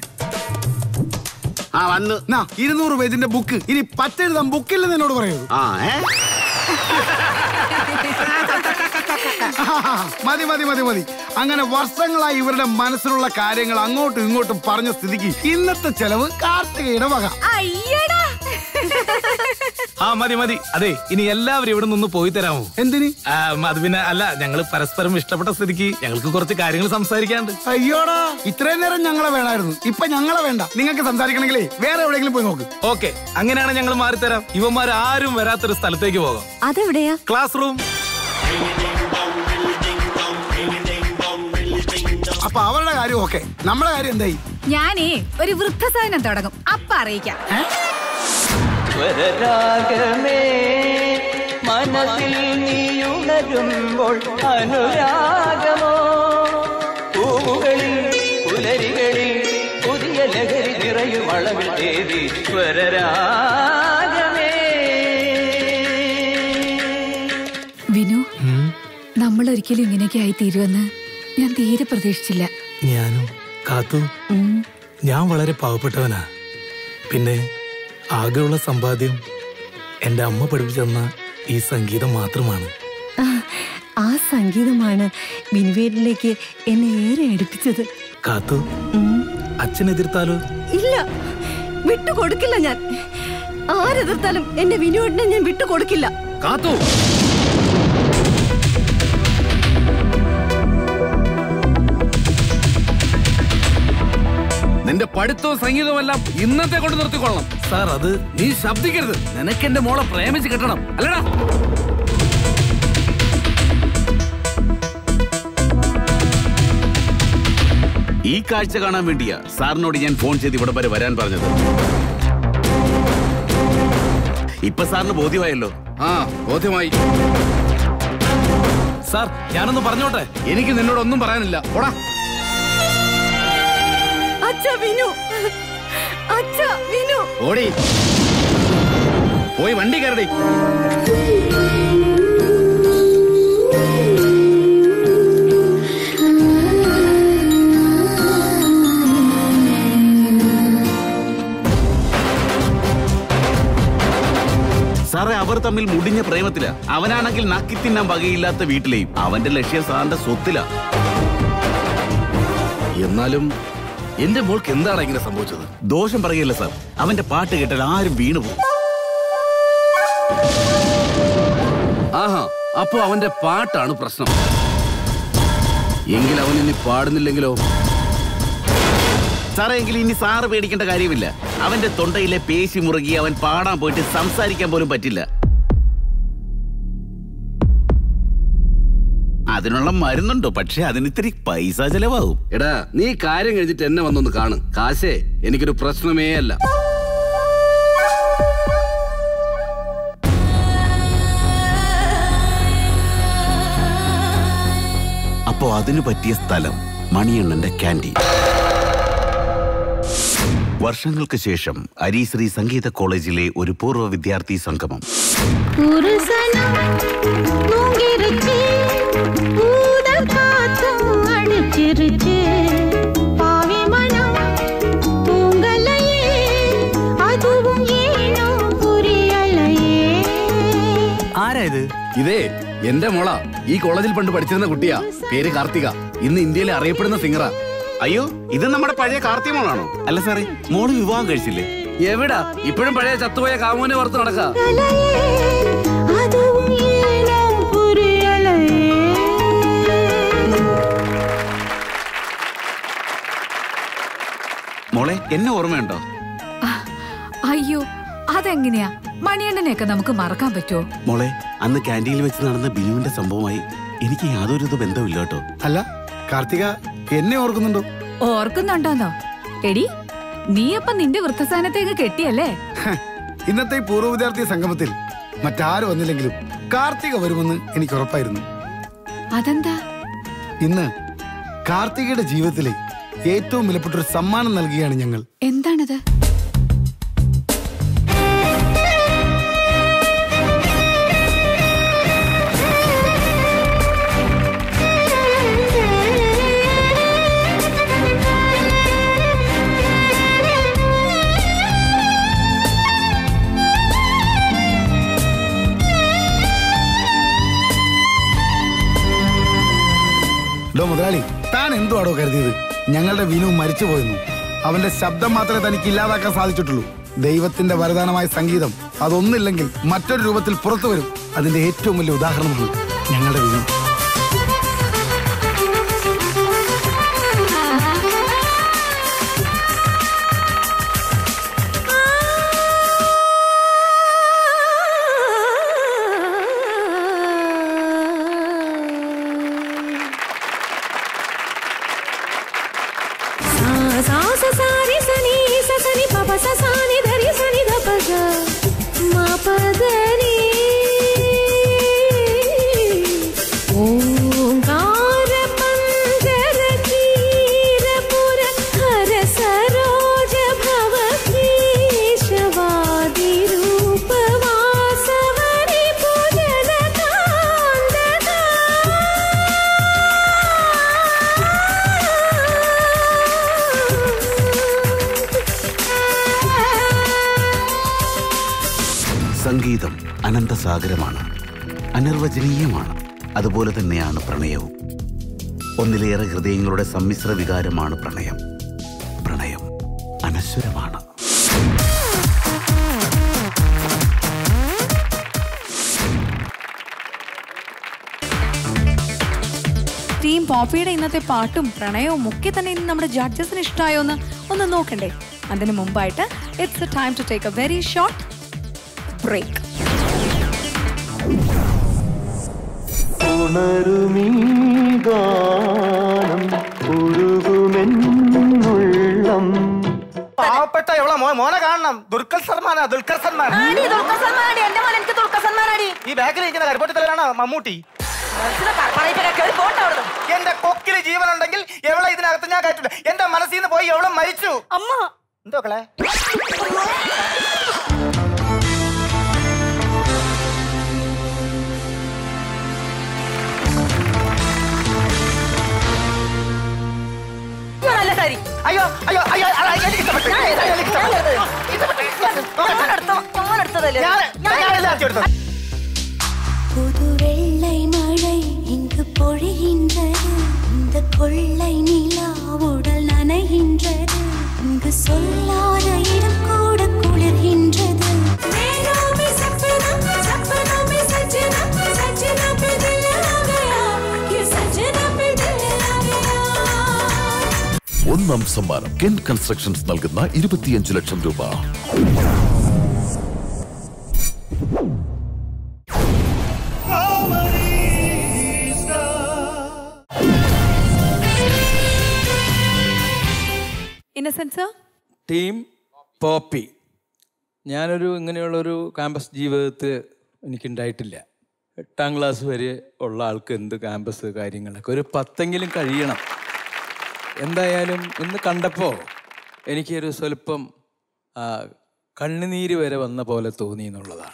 ആ വന്ന് നാ ഇരുന്നൂറ് പേജിന്റെ ബുക്ക് ഇനി പത്തെഴുതാൻ ബുക്കില്ലെന്ന് എന്നോട് പറയരുത് ആ ഏ മതി മതി മതി മതി അങ്ങനെ വർഷങ്ങളായി ഇവരുടെ മനസ്സിലുള്ള കാര്യങ്ങൾ അങ്ങോട്ടും ഇങ്ങോട്ടും പറഞ്ഞ സ്ഥിതിക്ക് ഇന്നത്തെ ചെലവ് കാർത്തികയുടെ വക അയ്യടാ ആ മതി മതി അതെ ഇനി എല്ലാവരും ഇവിടെ നിന്ന് പോയി തരാമോ എന്തിന് ആ, അത് പിന്നെ അല്ല ഞങ്ങൾ പരസ്പരം ഇഷ്ടപ്പെട്ട സ്ഥിതിക്ക് ഞങ്ങൾക്ക് കുറച്ച് കാര്യങ്ങൾ സംസാരിക്കാണ്ട് അയ്യോടാ ഇത്രയും നേരം ഞങ്ങളെ വേണമായിരുന്നു ഇപ്പൊ ഞങ്ങളെ വേണ്ട നിങ്ങൾക്ക് സംസാരിക്കണമെങ്കിലേ വേറെ എവിടെയെങ്കിലും പോയി നോക്ക് ഓക്കെ അങ്ങനെയാണ് ഞങ്ങൾ മാറിത്തരാം ഇവന്മാർ ആരും വരാത്തൊരു സ്ഥലത്തേക്ക് പോകാം അതെവിടെയാ ക്ലാസ് റൂം അപ്പൊ അവരുടെ കാര്യം ഓക്കെ നമ്മുടെ കാര്യം എന്തായി ഞാനേ ഒരു വൃദ്ധസദനം തുടങ്ങും അപ്പ അറിയിക്കാം സ്വരരാഗമേ മനസ്സിൽ നീയുണരുമ്പോൾ അനുരാഗമോ പൂവുകളിൽ പുലരികളിൽ പുതിയ ലഹരി നിറയും അളവിൽ തേടി സ്വരരാഗമേ വിനു നമ്മള് ഒരിക്കലും ഇങ്ങനെയൊക്കെ ആയി തീരുമെന്ന് ഞാൻ തീരെ പ്രതീക്ഷിച്ചില്ല ഞാനും കാത്തു ഞാൻ വളരെ പാവപ്പെട്ടവനാ പിന്നെ ആകെയുള്ള സമ്പാദ്യം എൻ്റെ അമ്മ പഠിപ്പിച്ചു തന്ന ഈ സംഗീതം മാത്രമാണ് ആ, ആ സംഗീതമാണ് വിനുവേരിലേക്ക് എന്നെ ഏറെ അടുപ്പിച്ചത് കാത്തു അച്ഛൻ എതിർത്താലോ ഇല്ല വിട്ടുകൊടുക്കില്ല ഞാൻ ആരെതിർത്താലും എന്റെ വിനുവേട്ടനെ ഞാൻ വിട്ടുകൊടുക്കില്ല കാത്തു നിന്റെ പഠിത്തവും സംഗീതവും എല്ലാം ഇന്നത്തെ കൊണ്ട് നിർത്തിക്കൊള്ളണം സാർ അത് നീ ശബ്ദിക്കരുത് നിനക്ക് എന്റെ മോളെ പ്രേമിച്ച് കിട്ടണം അല്ലടാ ഈ കാഴ്ച കാണാൻ വേണ്ടിയാ സാറിനോട് ഞാൻ ഫോൺ ചെയ്ത് ഇവിടെ വരെ വരാൻ പറഞ്ഞത് ഇപ്പൊ സാറിന് ബോധ്യമായല്ലോ ആ ബോധ്യമായി സാർ ഞാനൊന്ന് പറഞ്ഞോട്ടെ എനിക്ക് നിന്നോടൊന്നും പറയാനില്ല പോടാ അച്ഛ വിനു അച്ഛ വിനു ഓടി പോയി വണ്ടി കയറടി സാറേ അവർ തമ്മിൽ മുടിഞ്ഞ പ്രേമത്തില അവനാണെങ്കിൽ നക്കി തിന്നാൻ വകയില്ലാത്ത വീട്ടിലെയും അവന്റെ ലക്ഷ്യം സാറിന്റെ സ്വത്തിലാ എന്നാലും എന്റെ മോൾക്ക് എന്താണ് ഇങ്ങനെ സംഭവിച്ചത് ദോഷം പറയല്ല സാർ അവന്റെ പാട്ട് കേട്ടാൽ ആരും വീണുപോകും ആഹാ അപ്പോ അവന്റെ പാട്ടാണ് പ്രശ്നം എങ്കിൽ അവൻ ഇനി പാടുന്നില്ലെങ്കിലോ സാറേ എങ്കിൽ ഇനി സാറ് പേടിക്കേണ്ട കാര്യമില്ല അവന്റെ തൊണ്ടയിലെ പേശി മുറുകി അവൻ പാടാൻ പോയിട്ട് സംസാരിക്കാൻ പോലും പറ്റില്ല അതിനുള്ള മരുന്നുണ്ടോ പക്ഷെ അതിന് ഇത്തിരി പൈസ ചെലവാകും എടാ നീ കാര്യം കഴിഞ്ഞിട്ട് എന്നെ വന്നൊന്ന് കാണ് കാശേ എനിക്കൊരു പ്രശ്നമേ അല്ല അപ്പോ അതിനു പറ്റിയ സ്ഥലം മണിയണ്ണന്റെ ക്യാൻറ്റീൻ വർഷങ്ങൾക്ക് ശേഷം അരീശ്രീ സംഗീത കോളേജിലെ ഒരു പൂർവ്വ വിദ്യാർത്ഥി സംഗമം புருஷனும் தூங்கிருச்சு பூத காத்தும் அடிச்சிருச்சு பாவி மனம் தூங்கலையே அதுவும் ஏனோ புரியலையே ആരാ ഇത് ഇതേ എന്റെ മോള ഈ കോളേജിൽ പണ്ട് പഠിച്ചിരുന്ന കുട്ടിയാ പേര് കാർത്തിക ഇന്ന് ഇന്ത്യയിലെ അറിയപ്പെടുന്ന സിംഗറാ അയ്യോ ഇത് നമ്മുടെ പഴയ കാർത്തിക മോളാണോ അല്ല സാറേ മോള് വിവാഹം കഴിച്ചില്ലേ എവിടാ ഇപ്പോഴും പഴയ ചത്തുപോയ കാമോനെ പുറത്ത് നടക്ക அதுவும் ஏனோ புரியலையே മോളെ എന്നെ ഓർമ്മയുണ്ടോ അയ്യോ അതെങ്ങനെയാ മണിയണ്ണനെയൊക്കെ നമുക്ക് മറക്കാൻ പറ്റുമോ മോളെ അന്ന് ക്യാൻറ്റീനിൽ വെച്ച് നടന്ന ബിനുവിന്റെ സംഭവമായി എനിക്ക് യാതൊരു ഇത് ബന്ധമില്ല കേട്ടോ അല്ല കാർത്തിക എന്നെ ഓർക്കുന്നുണ്ടോ ഓർക്കുന്നുണ്ടോന്നോ എടി നീ അപ്പൊ നിന്റെ വൃദ്ധസ്ഥാനത്തേക്ക് കെട്ടിയല്ലേ ഹ, ഇന്നത്തെ ഈ പൂർവ്വ വിദ്യാർത്ഥി സംഗമത്തിൽ മറ്റാരും വന്നില്ലെങ്കിലും കാർത്തിക വരുമെന്ന് എനിക്ക് ഉറപ്പായിരുന്നു അതെന്താ ഇന്ന് കാർത്തികയുടെ ജീവിതത്തിലെ ഏറ്റവും വിലപ്പെട്ട ഒരു സമ്മാനം നൽകുകയാണ് ഞങ്ങൾ എന്താണത് ഡോ മുതലാളി താൻ എന്തുവാടോ കരുതിയത് ഞങ്ങളുടെ വിനു മരിച്ചു പോയെന്നു അവന്റെ ശബ്ദം മാത്രമേ തനിക്ക് ഇല്ലാതാക്കാൻ സാധിച്ചിട്ടുള്ളൂ ദൈവത്തിന്റെ വരദാനമായ സംഗീതം അതൊന്നില്ലെങ്കിൽ മറ്റൊരു രൂപത്തിൽ പുറത്തു വരും അതിന്റെ ഏറ്റവും വലിയ ഉദാഹരണമാണ് ഞങ്ങളുടെ വിനു सा सा सा रे सनी सा सनी प प सा सा नि ध रि सा नि ध प ग म प द रि ओ സംഗീതം അനന്തസാഗരമാണ് അനിർവചനീയമാണ് അതുപോലെ തന്നെയാണ് പ്രണയവും ഒന്നിലേറെ ഹൃദയങ്ങളുടെ സമ്മിശ്ര വികാരമാണ് പ്രണയം പ്രണയം അനശ്വരമാണ് ടീം പോപ്പിയുടെ ഇന്നത്തെ പാട്ടും പ്രണയവും ഒക്കെ തന്നെ ഇന്ന് നമ്മുടെ ജഡ്ജസിന് ഇഷ്ടമായോ എന്ന് ഒന്ന് നോക്കണ്ടേ അതിന് മുമ്പായിട്ട് it's a time to take a very short break ഉണരുമീ ഗാനം ഉരുകുമെന്നുള്ളം പാവപ്പെട്ട എവളെ മോ മോനെ കാണണം ദുൽഖർ സൽമാനാ ദുൽഖർ സൽമാൻ ഈ ബാക്കിൽ ഇരിക്കുന്ന കരിപ്പൊട്ടിത്തലാണ് മമ്മൂട്ടി എന്റെ കൊക്കില് ജീവനുണ്ടെങ്കിൽ എവളെ ഇതിനകത്ത് ഞാൻ കയറ്റില്ല എന്റെ മനസ്സിൽ നിന്ന് പോയി എവളും മരിച്ചു അമ്മ എന്തോ കളെ നല്ല സാരി അയ്യോ അയ്യോ അയ്യോ അയ്യോ, എനിക്ക് ഇഷ്ടപ്പെട്ടു. ഞാൻ എടുത്തത്. എനിക്ക് ഇഷ്ടപ്പെട്ടു. ഞാൻ എടുത്തത്. ഞാൻ എടുത്തതല്ലേ? ഞാൻ- ഞാൻ ഞാൻ എല്ലാം എടുത്തത്. എടുത്തത്. புது வெள்ளை மழை இங்கு பொழிகின்றது இந்த கொள்ளை நிலா உடல் நனைகின்றது இங்கு சொல்லாத இடம் கூட குளிர்கின்றது மேலாமே சப்பனம், சப்பனமே சஜ்ஜனம், சஜ்ஜனா पे दिल आ गया, ये सजना पे दिल आ गया. ഒന്നാം സമ്മാനം കെൻ കൺസ്ട്രക്ഷൻസ് നൽകുന്ന ഇരുപത്തിയഞ്ച് ലക്ഷം രൂപ ഇന്നസെൻസ് ടീം പോപ്പി ഞാനൊരു ഇങ്ങനെയുള്ളൊരു ക്യാമ്പസ് ജീവിതത്തിൽ എനിക്കുണ്ടായിട്ടില്ല എട്ടാം ക്ലാസ് വരെ ഉള്ള ആൾക്ക് എന്ത് ക്യാമ്പസ് കാര്യങ്ങളൊക്കെ ഒരു പത്തെങ്കിലും കഴിയണം എന്തായാലും ഇന്ന് കണ്ടപ്പോൾ എനിക്കൊരു സ്വല്പം ആ, കണ്ണുനീര് വരെ വന്ന പോലെ തോന്നി എന്നുള്ളതാണ്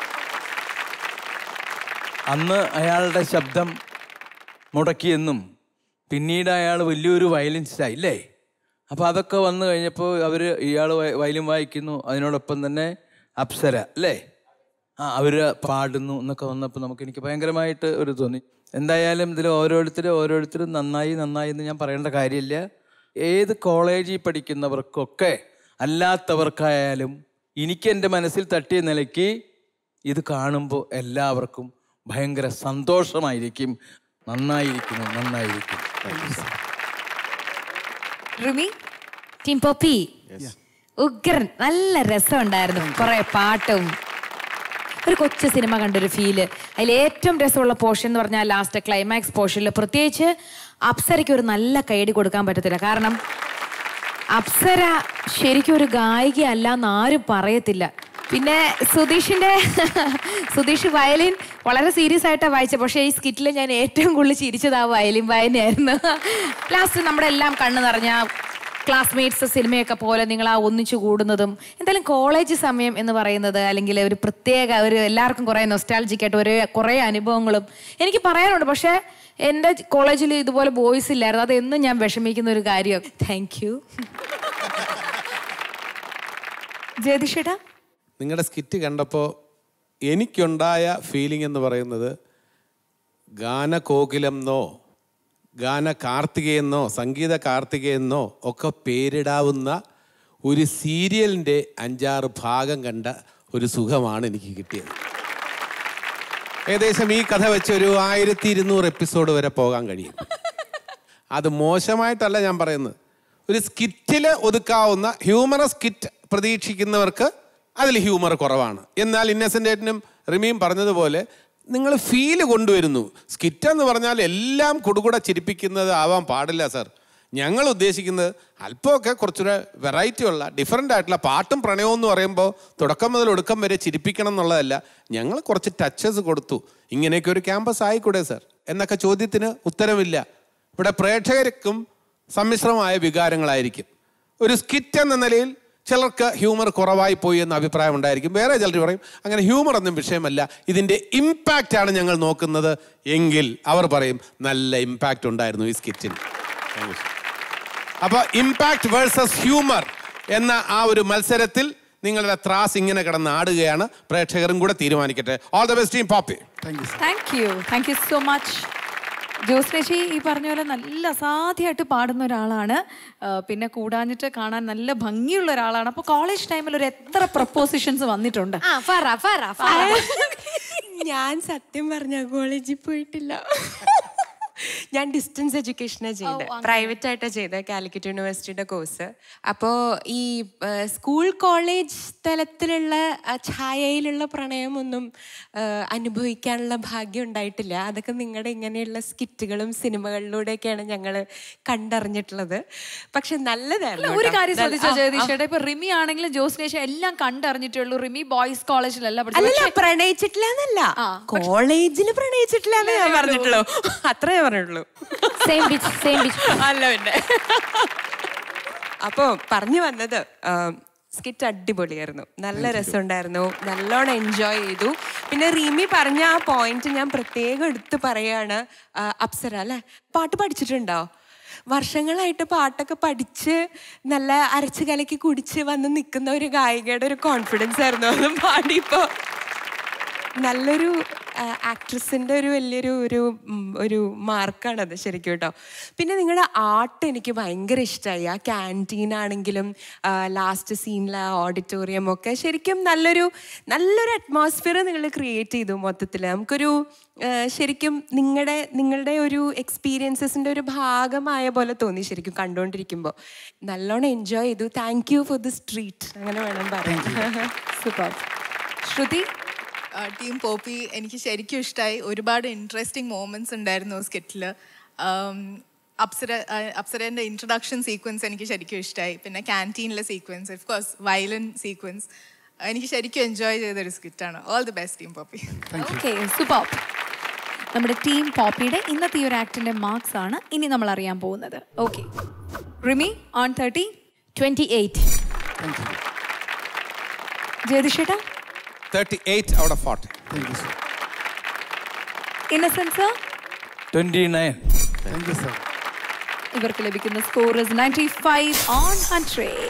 അന്ന് അയാളുടെ ശബ്ദം മുടക്കിയെന്നും പിന്നീട് അയാൾ വലിയൊരു വയലിൻസ്റ്റായി ഇല്ലേ അപ്പോൾ അതൊക്കെ വന്നു കഴിഞ്ഞപ്പോൾ അവർ ഇയാൾ വയലിൻ വായിക്കുന്നു അതിനോടൊപ്പം തന്നെ അപ്സര അല്ലേ ആ അവർ പാടുന്നു എന്നൊക്കെ വന്നപ്പോൾ നമുക്ക് എനിക്ക് ഭയങ്കരമായിട്ട് ഒരു തോന്നി എന്തായാലും ഇതിൽ ഓരോരുത്തരും ഓരോരുത്തരും നന്നായി നന്നായി എന്ന് ഞാൻ പറയേണ്ട കാര്യമില്ല ഏത് കോളേജിൽ പഠിക്കുന്നവർക്കൊക്കെ അല്ലാത്തവർക്കായാലും എനിക്ക് എൻ്റെ മനസ്സിൽ തട്ടിയ നിലയ്ക്ക് ഇത് കാണുമ്പോൾ എല്ലാവർക്കും ഭയങ്കര സന്തോഷമായിരിക്കും നന്നായിരിക്കുന്നു നന്നായിരിക്കും Thank you, sir. Rimi team Poppy ഉഗ്രൻ നല്ല രസമുണ്ടായിരുന്നു കുറെ പാട്ടും ഒരു കൊച്ചു സിനിമ കണ്ടൊരു ഫീല് അതിൽ ഏറ്റവും രസമുള്ള പോർഷൻ എന്ന് പറഞ്ഞാൽ ലാസ്റ്റ് ക്ലൈമാക്സ് പോർഷനിൽ പ്രത്യേകിച്ച് അപ്സരയ്ക്ക് ഒരു നല്ല കൈയടി കൊടുക്കാൻ പറ്റത്തില്ല കാരണം അപ്സര ശരിക്കും ഒരു ഗായിക അല്ല എന്ന് ആരും പറയത്തില്ല പിന്നെ സുധീഷിന്റെ സുധീഷ് വയലിൻ വളരെ സീരിയസ് ആയിട്ടാണ് വായിച്ചത് പക്ഷേ ഈ സ്കിറ്റിൽ ഞാൻ ഏറ്റവും കൂടുതൽ ചിരിച്ചത് ആ വയലിൻ വായനയായിരുന്നു ലാസ്റ്റ് നമ്മുടെ എല്ലാം കണ്ണു നിറഞ്ഞ ക്ലാസ്മേറ്റ്സ് സിനിമയൊക്കെ പോലെ നിങ്ങൾ ആ ഒന്നിച്ചു കൂടുന്നതും എന്തായാലും കോളേജ് സമയം എന്ന് പറയുന്നത് അല്ലെങ്കിൽ ഒരു പ്രത്യേക ഒരു എല്ലാവർക്കും കുറേ നൊസ്റ്റാൾജിക് ആയിട്ട് ഒരു കുറേ അനുഭവങ്ങളും എനിക്ക് പറയാനുണ്ട് പക്ഷേ എൻ്റെ കോളേജിൽ ഇതുപോലെ ബോയ്സ് ഇല്ലായിരുന്നു അത് എന്നും ഞാൻ വിഷമിക്കുന്ന ഒരു കാര്യം താങ്ക് യു ജയതിഷേട്ടാ നിങ്ങളുടെ സ്കിറ്റ് കണ്ടപ്പോൾ എനിക്കുണ്ടായ ഫീലിംഗ് എന്ന് പറയുന്നത് ഗാനകോകിലെന്നോ ഗാന കാർത്തികയെന്നോ സംഗീത കാർത്തികയെന്നോ ഒക്കെ പേരിടാവുന്ന ഒരു സീരിയലിൻ്റെ അഞ്ചാറ് ഭാഗം കണ്ട ഒരു സുഖമാണ് എനിക്ക് കിട്ടിയത് ഏകദേശം ഈ കഥ വെച്ച് ഒരു ആയിരത്തി ഇരുന്നൂറ് എപ്പിസോഡ് വരെ പോകാൻ കഴിയും അത് മോശമായിട്ടല്ല ഞാൻ പറയുന്നത് ഒരു സ്കിറ്റിൽ ഒതുക്കാവുന്ന ഹ്യൂമറസ് സ്കിറ്റ് പ്രതീക്ഷിക്കുന്നവർക്ക് അതിൽ ഹ്യൂമർ കുറവാണ് എന്നാൽ ഇന്നസെൻറ്റേറ്റിനും റിമിയും പറഞ്ഞതുപോലെ നിങ്ങൾ ഫീല് കൊണ്ടുവരുന്നു സ്കിറ്റ് എന്ന് പറഞ്ഞാൽ എല്ലാം കുടുകൂടെ ചിരിപ്പിക്കുന്നത് ആവാൻ പാടില്ല സർ ഞങ്ങൾ ഉദ്ദേശിക്കുന്നത് അല്പമൊക്കെ കുറച്ചുകൂടെ വെറൈറ്റി ഉള്ള ഡിഫറെൻ്റ് ആയിട്ടുള്ള പാട്ടും പ്രണയവും എന്ന് പറയുമ്പോൾ തുടക്കം മുതൽ ഒടുക്കം വരെ ചിരിപ്പിക്കണം എന്നുള്ളതല്ല ഞങ്ങൾ കുറച്ച് ടച്ചസ് കൊടുത്തു ഇങ്ങനെയൊക്കെ ഒരു ക്യാമ്പസ് ആയിക്കൂടെ സർ എന്നൊക്കെ ചോദ്യത്തിന് ഉത്തരമില്ല ഇവിടെ പ്രേക്ഷകർക്കും സമ്മിശ്രമായ വികാരങ്ങളായിരിക്കും ഒരു സ്കിറ്റ് എന്ന നിലയിൽ ചിലർക്ക് ഹ്യൂമർ കുറവായി പോയി എന്ന അഭിപ്രായം ഉണ്ടായിരിക്കും വേറെ ചിലർ പറയും അങ്ങനെ ഹ്യൂമർ ഒന്നും വിഷയമല്ല ഇതിൻ്റെ ഇമ്പാക്റ്റ് ആണ് ഞങ്ങൾ നോക്കുന്നത് എങ്കിൽ അവർ പറയും നല്ല ഇമ്പാക്റ്റ് ഉണ്ടായിരുന്നു ഈ സ്കിറ്റിന് അപ്പോൾ ഇമ്പാക്റ്റ് വേഴ്സസ് ഹ്യൂമർ എന്ന ആ ഒരു മത്സരത്തിൽ നിങ്ങളുടെ ത്രാസ് ഇങ്ങനെ കിടന്ന് ആടുകയാണ് പ്രേക്ഷകരും കൂടെ തീരുമാനിക്കട്ടെ all the best team Poppy thank you thank you so much ജോസ്നേശി ഈ പറഞ്ഞ പോലെ നല്ല അസാധ്യമായിട്ട് പാടുന്ന ഒരാളാണ് ആ, പിന്നെ കൂടാഞ്ഞിട്ട് കാണാൻ നല്ല ഭംഗിയുള്ള ഒരാളാണ് അപ്പോൾ കോളേജ് ടൈമിൽ ഒരു എത്ര പ്രപ്പോസിഷൻസ് വന്നിട്ടുണ്ട് ആ പറ പറ പറ. ഞാൻ സത്യം പറഞ്ഞ കോളേജിൽ പോയിട്ടില്ല ഞാൻ ഡിസ്റ്റൻസ് എഡ്യൂക്കേഷനാണ് ചെയ്തത് പ്രൈവറ്റ് ആയിട്ടാണ് ചെയ്തത് കാലിക്കറ്റ് യൂണിവേഴ്സിറ്റിയുടെ കോഴ്സ് അപ്പോൾ ഈ ആ, സ്കൂൾ കോളേജ് തലത്തിലുള്ള ആ ഛായയിലുള്ള പ്രണയമൊന്നും ആ, അനുഭവിക്കാനുള്ള ഭാഗ്യം ഉണ്ടായിട്ടില്ല അതൊക്കെ നിങ്ങളുടെ ഇങ്ങനെയുള്ള സ്കിറ്റുകളും സിനിമകളിലൂടെയൊക്കെയാണ് ഞങ്ങൾ കണ്ടറിഞ്ഞിട്ടുള്ളത് പക്ഷെ നല്ലതായിരുന്നു ഒരു കേട്ടോ. കാര്യം നല്ല- ശ്രദ്ധിച്ചോ ആ, ആ. ജഗദീഷേട്ടാ ഇപ്പൊ റിമി ആണെങ്കിലും ജോസ്നേഷ എല്ലാം കണ്ടറിഞ്ഞിട്ടുള്ളൂ റിമി ബോയ്സ് കോളേജിലല്ല അല്ലല്ല പ്രണയിച്ചിട്ടില്ല എന്നല്ല കോളേജിൽ പ്രണയിച്ചിട്ടില്ല എന്ന് ഞാൻ പറഞ്ഞിട്ടുള്ളൂ അത്രേ പറഞ്ഞിട്ടുള്ളൂ സെയിം ബീച്ച് സെയിം ബീച്ച് അല്ല പിന്നെ അപ്പോ പറഞ്ഞു വന്നത് സ്കിറ്റ് അടിപൊളിയായിരുന്നു നല്ല രസമുണ്ടായിരുന്നു നല്ലോണം എൻജോയ് ചെയ്തു പിന്നെ റീമി പറഞ്ഞ ആ പോയിന്റ് ഞാൻ പ്രത്യേകം എടുത്ത് പറയാണ് ആ, അപ്സര അല്ലെ പാട്ട് പഠിച്ചിട്ടുണ്ടോ വർഷങ്ങളായിട്ട് പാട്ടൊക്കെ പഠിച്ച് നല്ല അരച്ച് കലക്കി കുടിച്ച് വന്ന് നിൽക്കുന്ന ഒരു ഗായികയുടെ ഒരു കോൺഫിഡൻസ് ആയിരുന്നു അതും പാടിയപ്പോൾ നല്ലൊരു ആക്ട്രസിൻ്റെ ഒരു വലിയൊരു ഒരു ഉം, ഒരു മാർക്കാണത് ശരിക്കും കേട്ടോ പിന്നെ നിങ്ങളുടെ ആർട്ട് എനിക്ക് ഭയങ്കര ഇഷ്ടമായി ആ ക്യാൻറ്റീൻ ആണെങ്കിലും ലാസ്റ്റ് സീനിലെ ഓഡിറ്റോറിയം ഒക്കെ ശരിക്കും നല്ലൊരു നല്ലൊരു അറ്റ്മോസ്ഫിയർ നിങ്ങൾ ക്രിയേറ്റ് ചെയ്തു മൊത്തത്തിൽ നമുക്കൊരു ആ, ശരിക്കും നിങ്ങളുടെ നിങ്ങളുടെ ഒരു എക്സ്പീരിയൻസസിൻ്റെ ഒരു ഭാഗമായ പോലെ തോന്നി ശരിക്കും കണ്ടുകൊണ്ടിരിക്കുമ്പോൾ നല്ലോണം എൻജോയ് ചെയ്തു thank you for this treat അങ്ങനെ വേണം പറയാൻ സൂപ്പർ ശ്രുതി ടീം പോപ്പി എനിക്ക് ശരിക്കും ഇഷ്ടമായി ഒരുപാട് ഇൻട്രസ്റ്റിംഗ് മോമെന്റ്സ് ഉണ്ടായിരുന്നു സ്കിറ്റിൽ അപ്സര ആ, അപ്സരേൻ്റെ ഇൻട്രൊഡക്ഷൻ സീക്വൻസ് എനിക്ക് ശരിക്കും ഇഷ്ടമായി പിന്നെ ക്യാൻറ്റീനിലെ sequence of course violin sequence എനിക്ക് ശരിക്കും എൻജോയ് ചെയ്തൊരു സ്കിറ്റാണ് all the best team Poppy okay super നമ്മുടെ ടീം പോപ്പിയുടെ ഇന്നത്തെ ഈ ഒരു ആക്ടിന്റെ മാർക്സ് ആണ് ഇനി നമ്മൾ അറിയാൻ പോകുന്നത് okay Rimi on thirty twenty eight ജയതിഷേട്ടാ thirty eight out of forty Innocent's twenty nine ഇവർക്ക് ലഭിക്കുന്ന score ninety five on hundred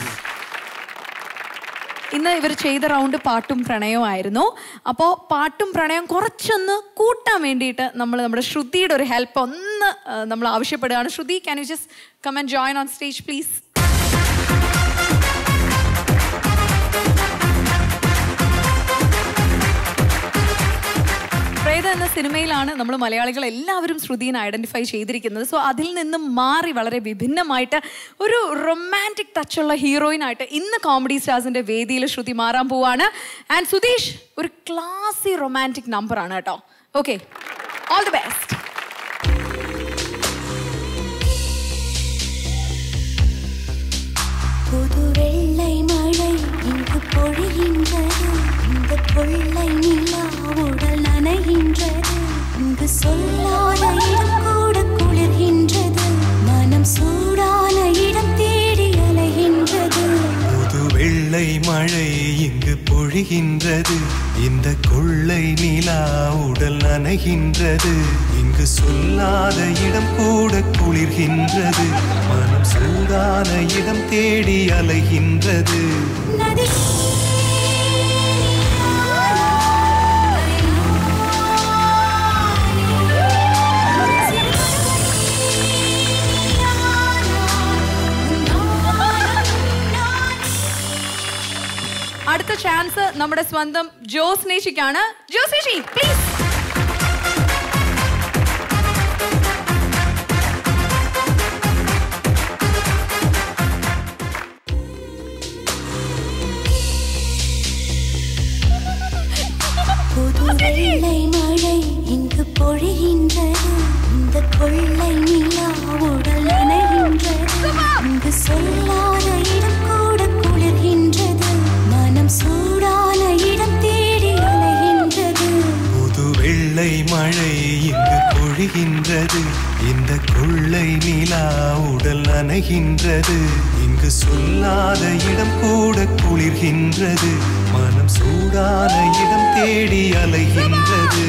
ഇന്ന് ഇവർ ചെയ്ത റൗണ്ട് പാട്ടും പ്രണയവും ആയിരുന്നു അപ്പോൾ പാട്ടും പ്രണയവും കുറച്ചൊന്ന് കൂട്ടാൻ വേണ്ടിയിട്ട് നമ്മൾ നമ്മുടെ ശ്രുതിയുടെ ഒരു ഹെൽപ്പ് ഒന്ന് ആ, നമ്മൾ ആവശ്യപ്പെടുകയാണ് Shruti can you just come and join on stage please പ്രേത എന്ന സിനിമയിലാണ് നമ്മൾ മലയാളികൾ എല്ലാവരും ശ്രുതിനെ ഐഡന്റിഫൈ ചെയ്തിരിക്കുന്നത് സോ അതിൽ നിന്നും മാറി വളരെ വിഭിന്നമായിട്ട് ഒരു റൊമാൻറ്റിക് ടച്ചുള്ള ഹീറോയിനായിട്ട് ഇന്ന് കോമഡി സ്റ്റാർസിന്റെ വേദിയിൽ ശ്രുതി മാറാൻ പോവാണ് ആൻഡ് സുധീഷ് ഒരു ക്ലാസി റൊമാൻറ്റിക് നമ്പർ ആണ് കേട്ടോ ഓക്കെ ഓൾ ദി ബെസ്റ്റ് புது வெள்ளை மழை இங்கு பொழிகின்றது இந்த கொள்ளை நிலா உடல் நனைகின்றது இங்கு சொல்லாத இடம் கூட குளிர்கின்றது மனம் சூடான இடம் தேடி அலைகின்றது புது வெள்ளை மழை இங்கு பொழிகின்றது இந்த கொள்ளை நிலா உடல் நனைகின்றது இங்கு சொல்லாத இடம் கூட குளிர்கின்றது மனம் சூடான இடம் தேடி அலைகின்றது അടുത്ത ചാൻസ് നമ്മുടെ സ്വന്തം ജോസ്നേഷിക്കാണ് ജോസ്നേഷി പ്ലീസ് புது வெள்ளை மழை இங்கு பொழிகின்றது இந்த கொள்ளை நிலா உடல் நனைகின்றது இங்கு சொல்லாத இடம் கூட குளிர்கின்றது மனம் சூடான இடம் தேடி அலைகின்றது புது வெள்ளை மழை இங்கு பொழிகின்றது இந்த கொள்ளை நிலா உடல் நனைகின்றது இங்கு சொல்லாத இடம் கூட குளிர்கின்றது மனம் சூடான இடம் தேடி அலைகின்றது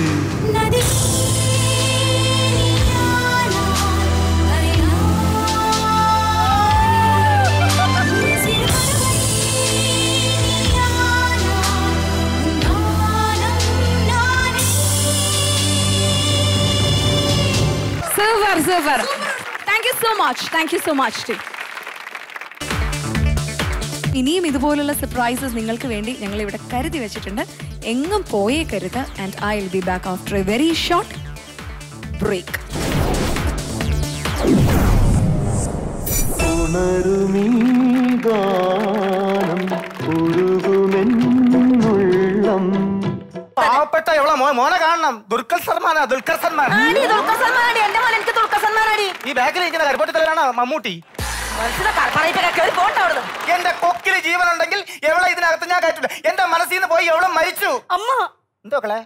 super thank you so much thank you so much team ഇനിയും ഇതുപോലുള്ള സർപ്രൈസസ് നിങ്ങൾക്ക് വേണ്ടി ഞങ്ങൾ ഇവിടെ കരുതി വെച്ചിട്ടുണ്ട് എങ്ങും പോയേക്കരുത് and I will be back after a very short break പാവപ്പെട്ട എവളെ മോ മോനെ കാണണം ദുൽഖർ സൽമാനാ ദുൽഖർ സൽമാൻ ആടി, ദുൽഖർ സൽമാനാടി. എന്റെ മോൻ എനിക്ക് ദുൽഖർ സൽമാനാടി. ഈ ബാക്കിൽ ഇരിക്കുന്ന കരിപ്പോട്ടി തലയിലാണ് മമ്മൂട്ടി മനസ്സിലെ ക- പറയിപ്പൊക്കെ കേറി പോണ്ട അവിടുന്ന്. എന്റെ കൊക്കില് ജീവനുണ്ടെങ്കിൽ എവളെ ഇതിനകത്ത് ഞാൻ കയറ്റില്ല എന്റെ മനസ്സിൽ നിന്ന് പോയി എവളും മരിച്ചു അമ്മ എന്തോ കളെ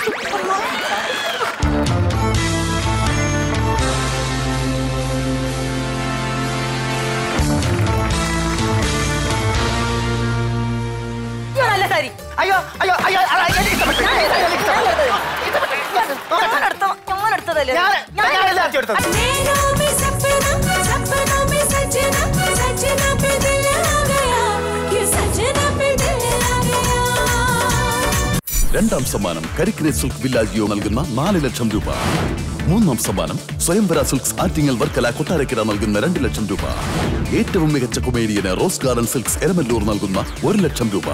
അയ്യോ, നല്ല സാരി. അയ്യോ അയ്യോ അയ്യോ അയ്യോ, എനിക്ക് ഇഷ്ടപ്പെട്ടു. ഞാൻ എടുത്തത്. എനിക്ക് ഞാൻ ഇഷ്ടപ്പെട്ടു. എടുത്തത്. ഞാൻ എടുത്ത- ഞാൻ എടുത്തതല്ലേ? ഞാൻ- ഞാൻ ഞാനല്ല ആദ്യം എടുത്തത്. नैनों में सपना सपनों में सजना सजना पे दिल आ गया ये सजना पे दिल आ गया രണ്ടാം സമ്മാനം കരിക്കിനെ സിൽക്ക് വില്ലാജിയോ നൽകുന്ന നാല് ലക്ഷം രൂപ മൂന്നാം സമ്മാനം സ്വയംവര സിൽക്സ് ആറ്റിങ്ങൽ വർക്കല കൊട്ടാരക്കര നൽകുന്ന രണ്ട് ലക്ഷം രൂപ ഏറ്റവും മികച്ച കൊമേഡിയന് റോസ് ഗാർഡൻ സിൽക്സ് എരമല്ലൂർ നൽകുന്ന ഒരു ലക്ഷം രൂപ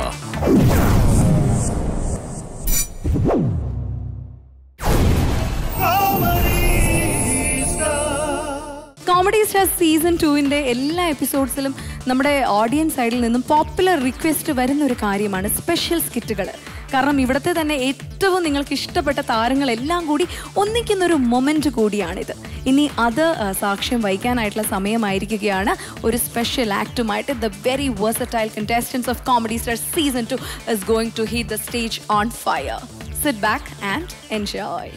കോമഡി സ്റ്റാർ സീസൺ ടുവിൻ്റെ എല്ലാ എപ്പിസോഡ്സിലും നമ്മുടെ ഓഡിയൻസ് സൈഡിൽ നിന്നും പോപ്പുലർ റിക്വസ്റ്റ് വരുന്ന ഒരു കാര്യമാണ് സ്പെഷ്യൽ സ്കിറ്റുകൾ കാരണം ഇവിടുത്തെ തന്നെ ഏറ്റവും നിങ്ങൾക്ക് ഇഷ്ടപ്പെട്ട താരങ്ങളെല്ലാം കൂടി ഒന്നിക്കുന്ന ഒരു മൊമെന്റ് കൂടിയാണിത് ഇനി അത് ആ, സാക്ഷ്യം വഹിക്കാനായിട്ടുള്ള സമയമായിരിക്കുകയാണ് ഒരു സ്പെഷ്യൽ ആക്ടുമായിട്ട് the very versatile contestants of comedy star season two is going to heat the stage on fire sit back and enjoy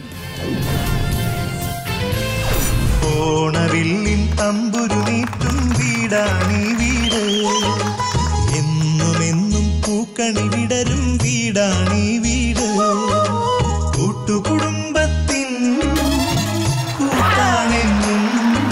ഓണവില്ലിൻ തമ്പുരു നീട്ടും വീടാണീ വീട് എന്നുമെന്നും പൂക്കണി വിടരും വീടാണീ വീട് കൂട്ടുകുടുംബത്തിൻ കൂട്ടാണെന്നും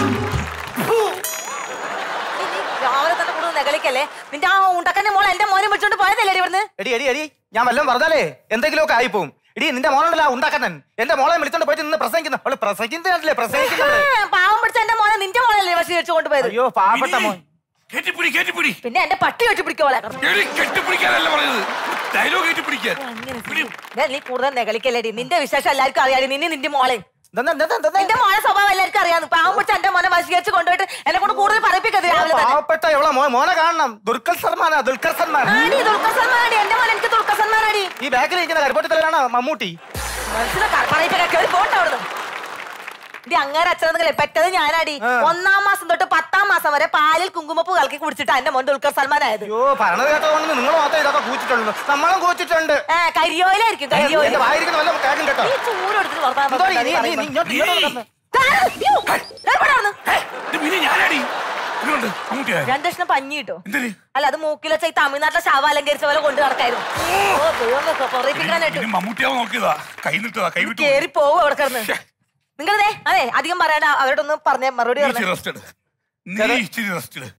രാവിലെ തന്നെ കൂടുതൽ നെകളിക്കല്ലേ നിന്റെ ആ ഉണ്ടക്കന്റെ മോൾ എന്റെ മോനെ വിളിച്ചോണ്ട് പോയതല്ലേ ഇവിടുന്ന് എടി എടി എടി ഞാൻ വല്ലതും പറഞ്ഞാലേ എന്തെങ്കിലുമൊക്കെ ആയിപ്പോവും എടി നിന്റെ മോനുണ്ടല്ലോ ആ ഉണ്ടാക്കന്നൻ എന്റെ മോളെ വിളിച്ചോണ്ട് പോയിട്ട് നിന്ന് പ്രസംഗിക്കുന്നു അവള് പ്രസംഗിക്കുന്നതല്ലേ പ്രസംഗിക്കുന്നത് ഏ, പാവം പിടിച്ച എന്റെ മോനെ നിന്റെ മോനല്ലേ പക്ഷി വെച്ച് കൊണ്ടുപോയത് അയ്യോ പാവപ്പെട്ട മോൻ കെട്ടിപ്പിടി കെട്ടിപ്പിടി പിന്നെ എന്റെ പട്ടി വെച്ച് പിടിക്കോളെ എടി കെട്ടിപ്പിടിക്കാനല്ല പറഞ്ഞത് ഡയലോഗ് കെട്ടിപ്പിടിക്കാൻ നീ കൂടുതൽ നെകളിക്കല്ലേടി നിന്റെ വിശേഷം എല്ലാവർക്കും അറിയാടി നിന്നെ നിന്റെ മോളെ നിന്റെ മോളെ സ്വഭാവം എല്ലാവർക്കും അറിയാം പാവം പിടിച്ച എന്റെ മോനെ വശീകരിച്ച് കൊണ്ടുപോയിട്ട് എന്നെ കൊണ്ട് കൂടുതൽ പറയിപ്പിക്കരുത് രാവിലെ തന്നെ പാവപ്പെട്ട എവളെ മോ മോനെ കാണണം ദുൽഖർ സൽമാനാ ദുൽഖർ സൽമാൻ ആടി, ദുൽഖർ സൽമാനാടി എന്റെ മോൻ എനിക്ക് ദുൽഖർ സൽമാനാടി ഈ ബാക്കിൽ ഇരിക്കുന്ന കരിപ്പോട്ടി തലയിലാണ് മമ്മൂട്ടി മനസ്സിലെ ക- പറയിപ്പൊക്കെ കേറി പോണ്ട അവിടുന്ന് ഇടി അങ്ങനെ അച്ഛനെന്നല്ലേ പെട്ടത് ഞാനാടി ഒന്നാം മാസം തൊട്ട് പത്താം മാസം വരെ പാലിൽ കുങ്കുമപ്പൂ കലക്കി കുടിച്ചിട്ട് എന്റെ മോൻ ദുൽഖർ സൽമാൻ ആയത് അയ്യോ പറഞ്ഞത് കേട്ടതുകൊണ്ട് നിങ്ങൾ മാത്രം ഇതൊക്കെ കൂച്ചിട്ടുള്ളൂ നമ്മളും കൂച്ചിട്ടുണ്ട് ഏ കരിയോയിലായിരിക്കും കരിയോയിൽ എന്റെ വായിരിക്കുന്ന വല്ല കേൾക്കും കേട്ടോ നീ ചൂരെടുത്തിട്ട് വർത്താനം എന്തോ പറഞ്ഞാ നീ- നീ നീ- നീ ഇങ്ങോട്ട് പറയുന്നത്. ഇങ്ങോട്ട് വന്ന്. ദാ, അയ്യോ, ഏർപ്പെടാ അവിടുന്ന്. പിന്നെ ഞാനാടി ഇങ്ങോട്ട് മമ്മൂട്ടിയാ രണ്ട് കഷ്ണം പഞ്ഞി കിട്ടോ എന്തിന് അല്ല അത് മൂക്കിൽ വെച്ച ഈ തമിഴ്നാട്ടിലെ ശവ അലങ്കരിച്ച പോലെ കൊണ്ട് നടക്കായിരുന്നു ഓ ദൈവമേ പൊറയിപ്പിക്കാനായിട്ട് ഇനി മമ്മൂട്ടിയാവ് നോക്കിയതാ കൈ നിട്ടതാ കൈ വിട്ടു കേറി പോവും അവിടെ കിടന്ന് നിങ്ങളതേ അതെ അധികം പറയാൻ അവരോടൊന്ന് പറഞ്ഞ മറുപടി നീ പറഞ്ഞു ഇച്ചിരി റെസ്റ്റ് എടു നീ ഇച്ചിരി റെസ്റ്റ് എടു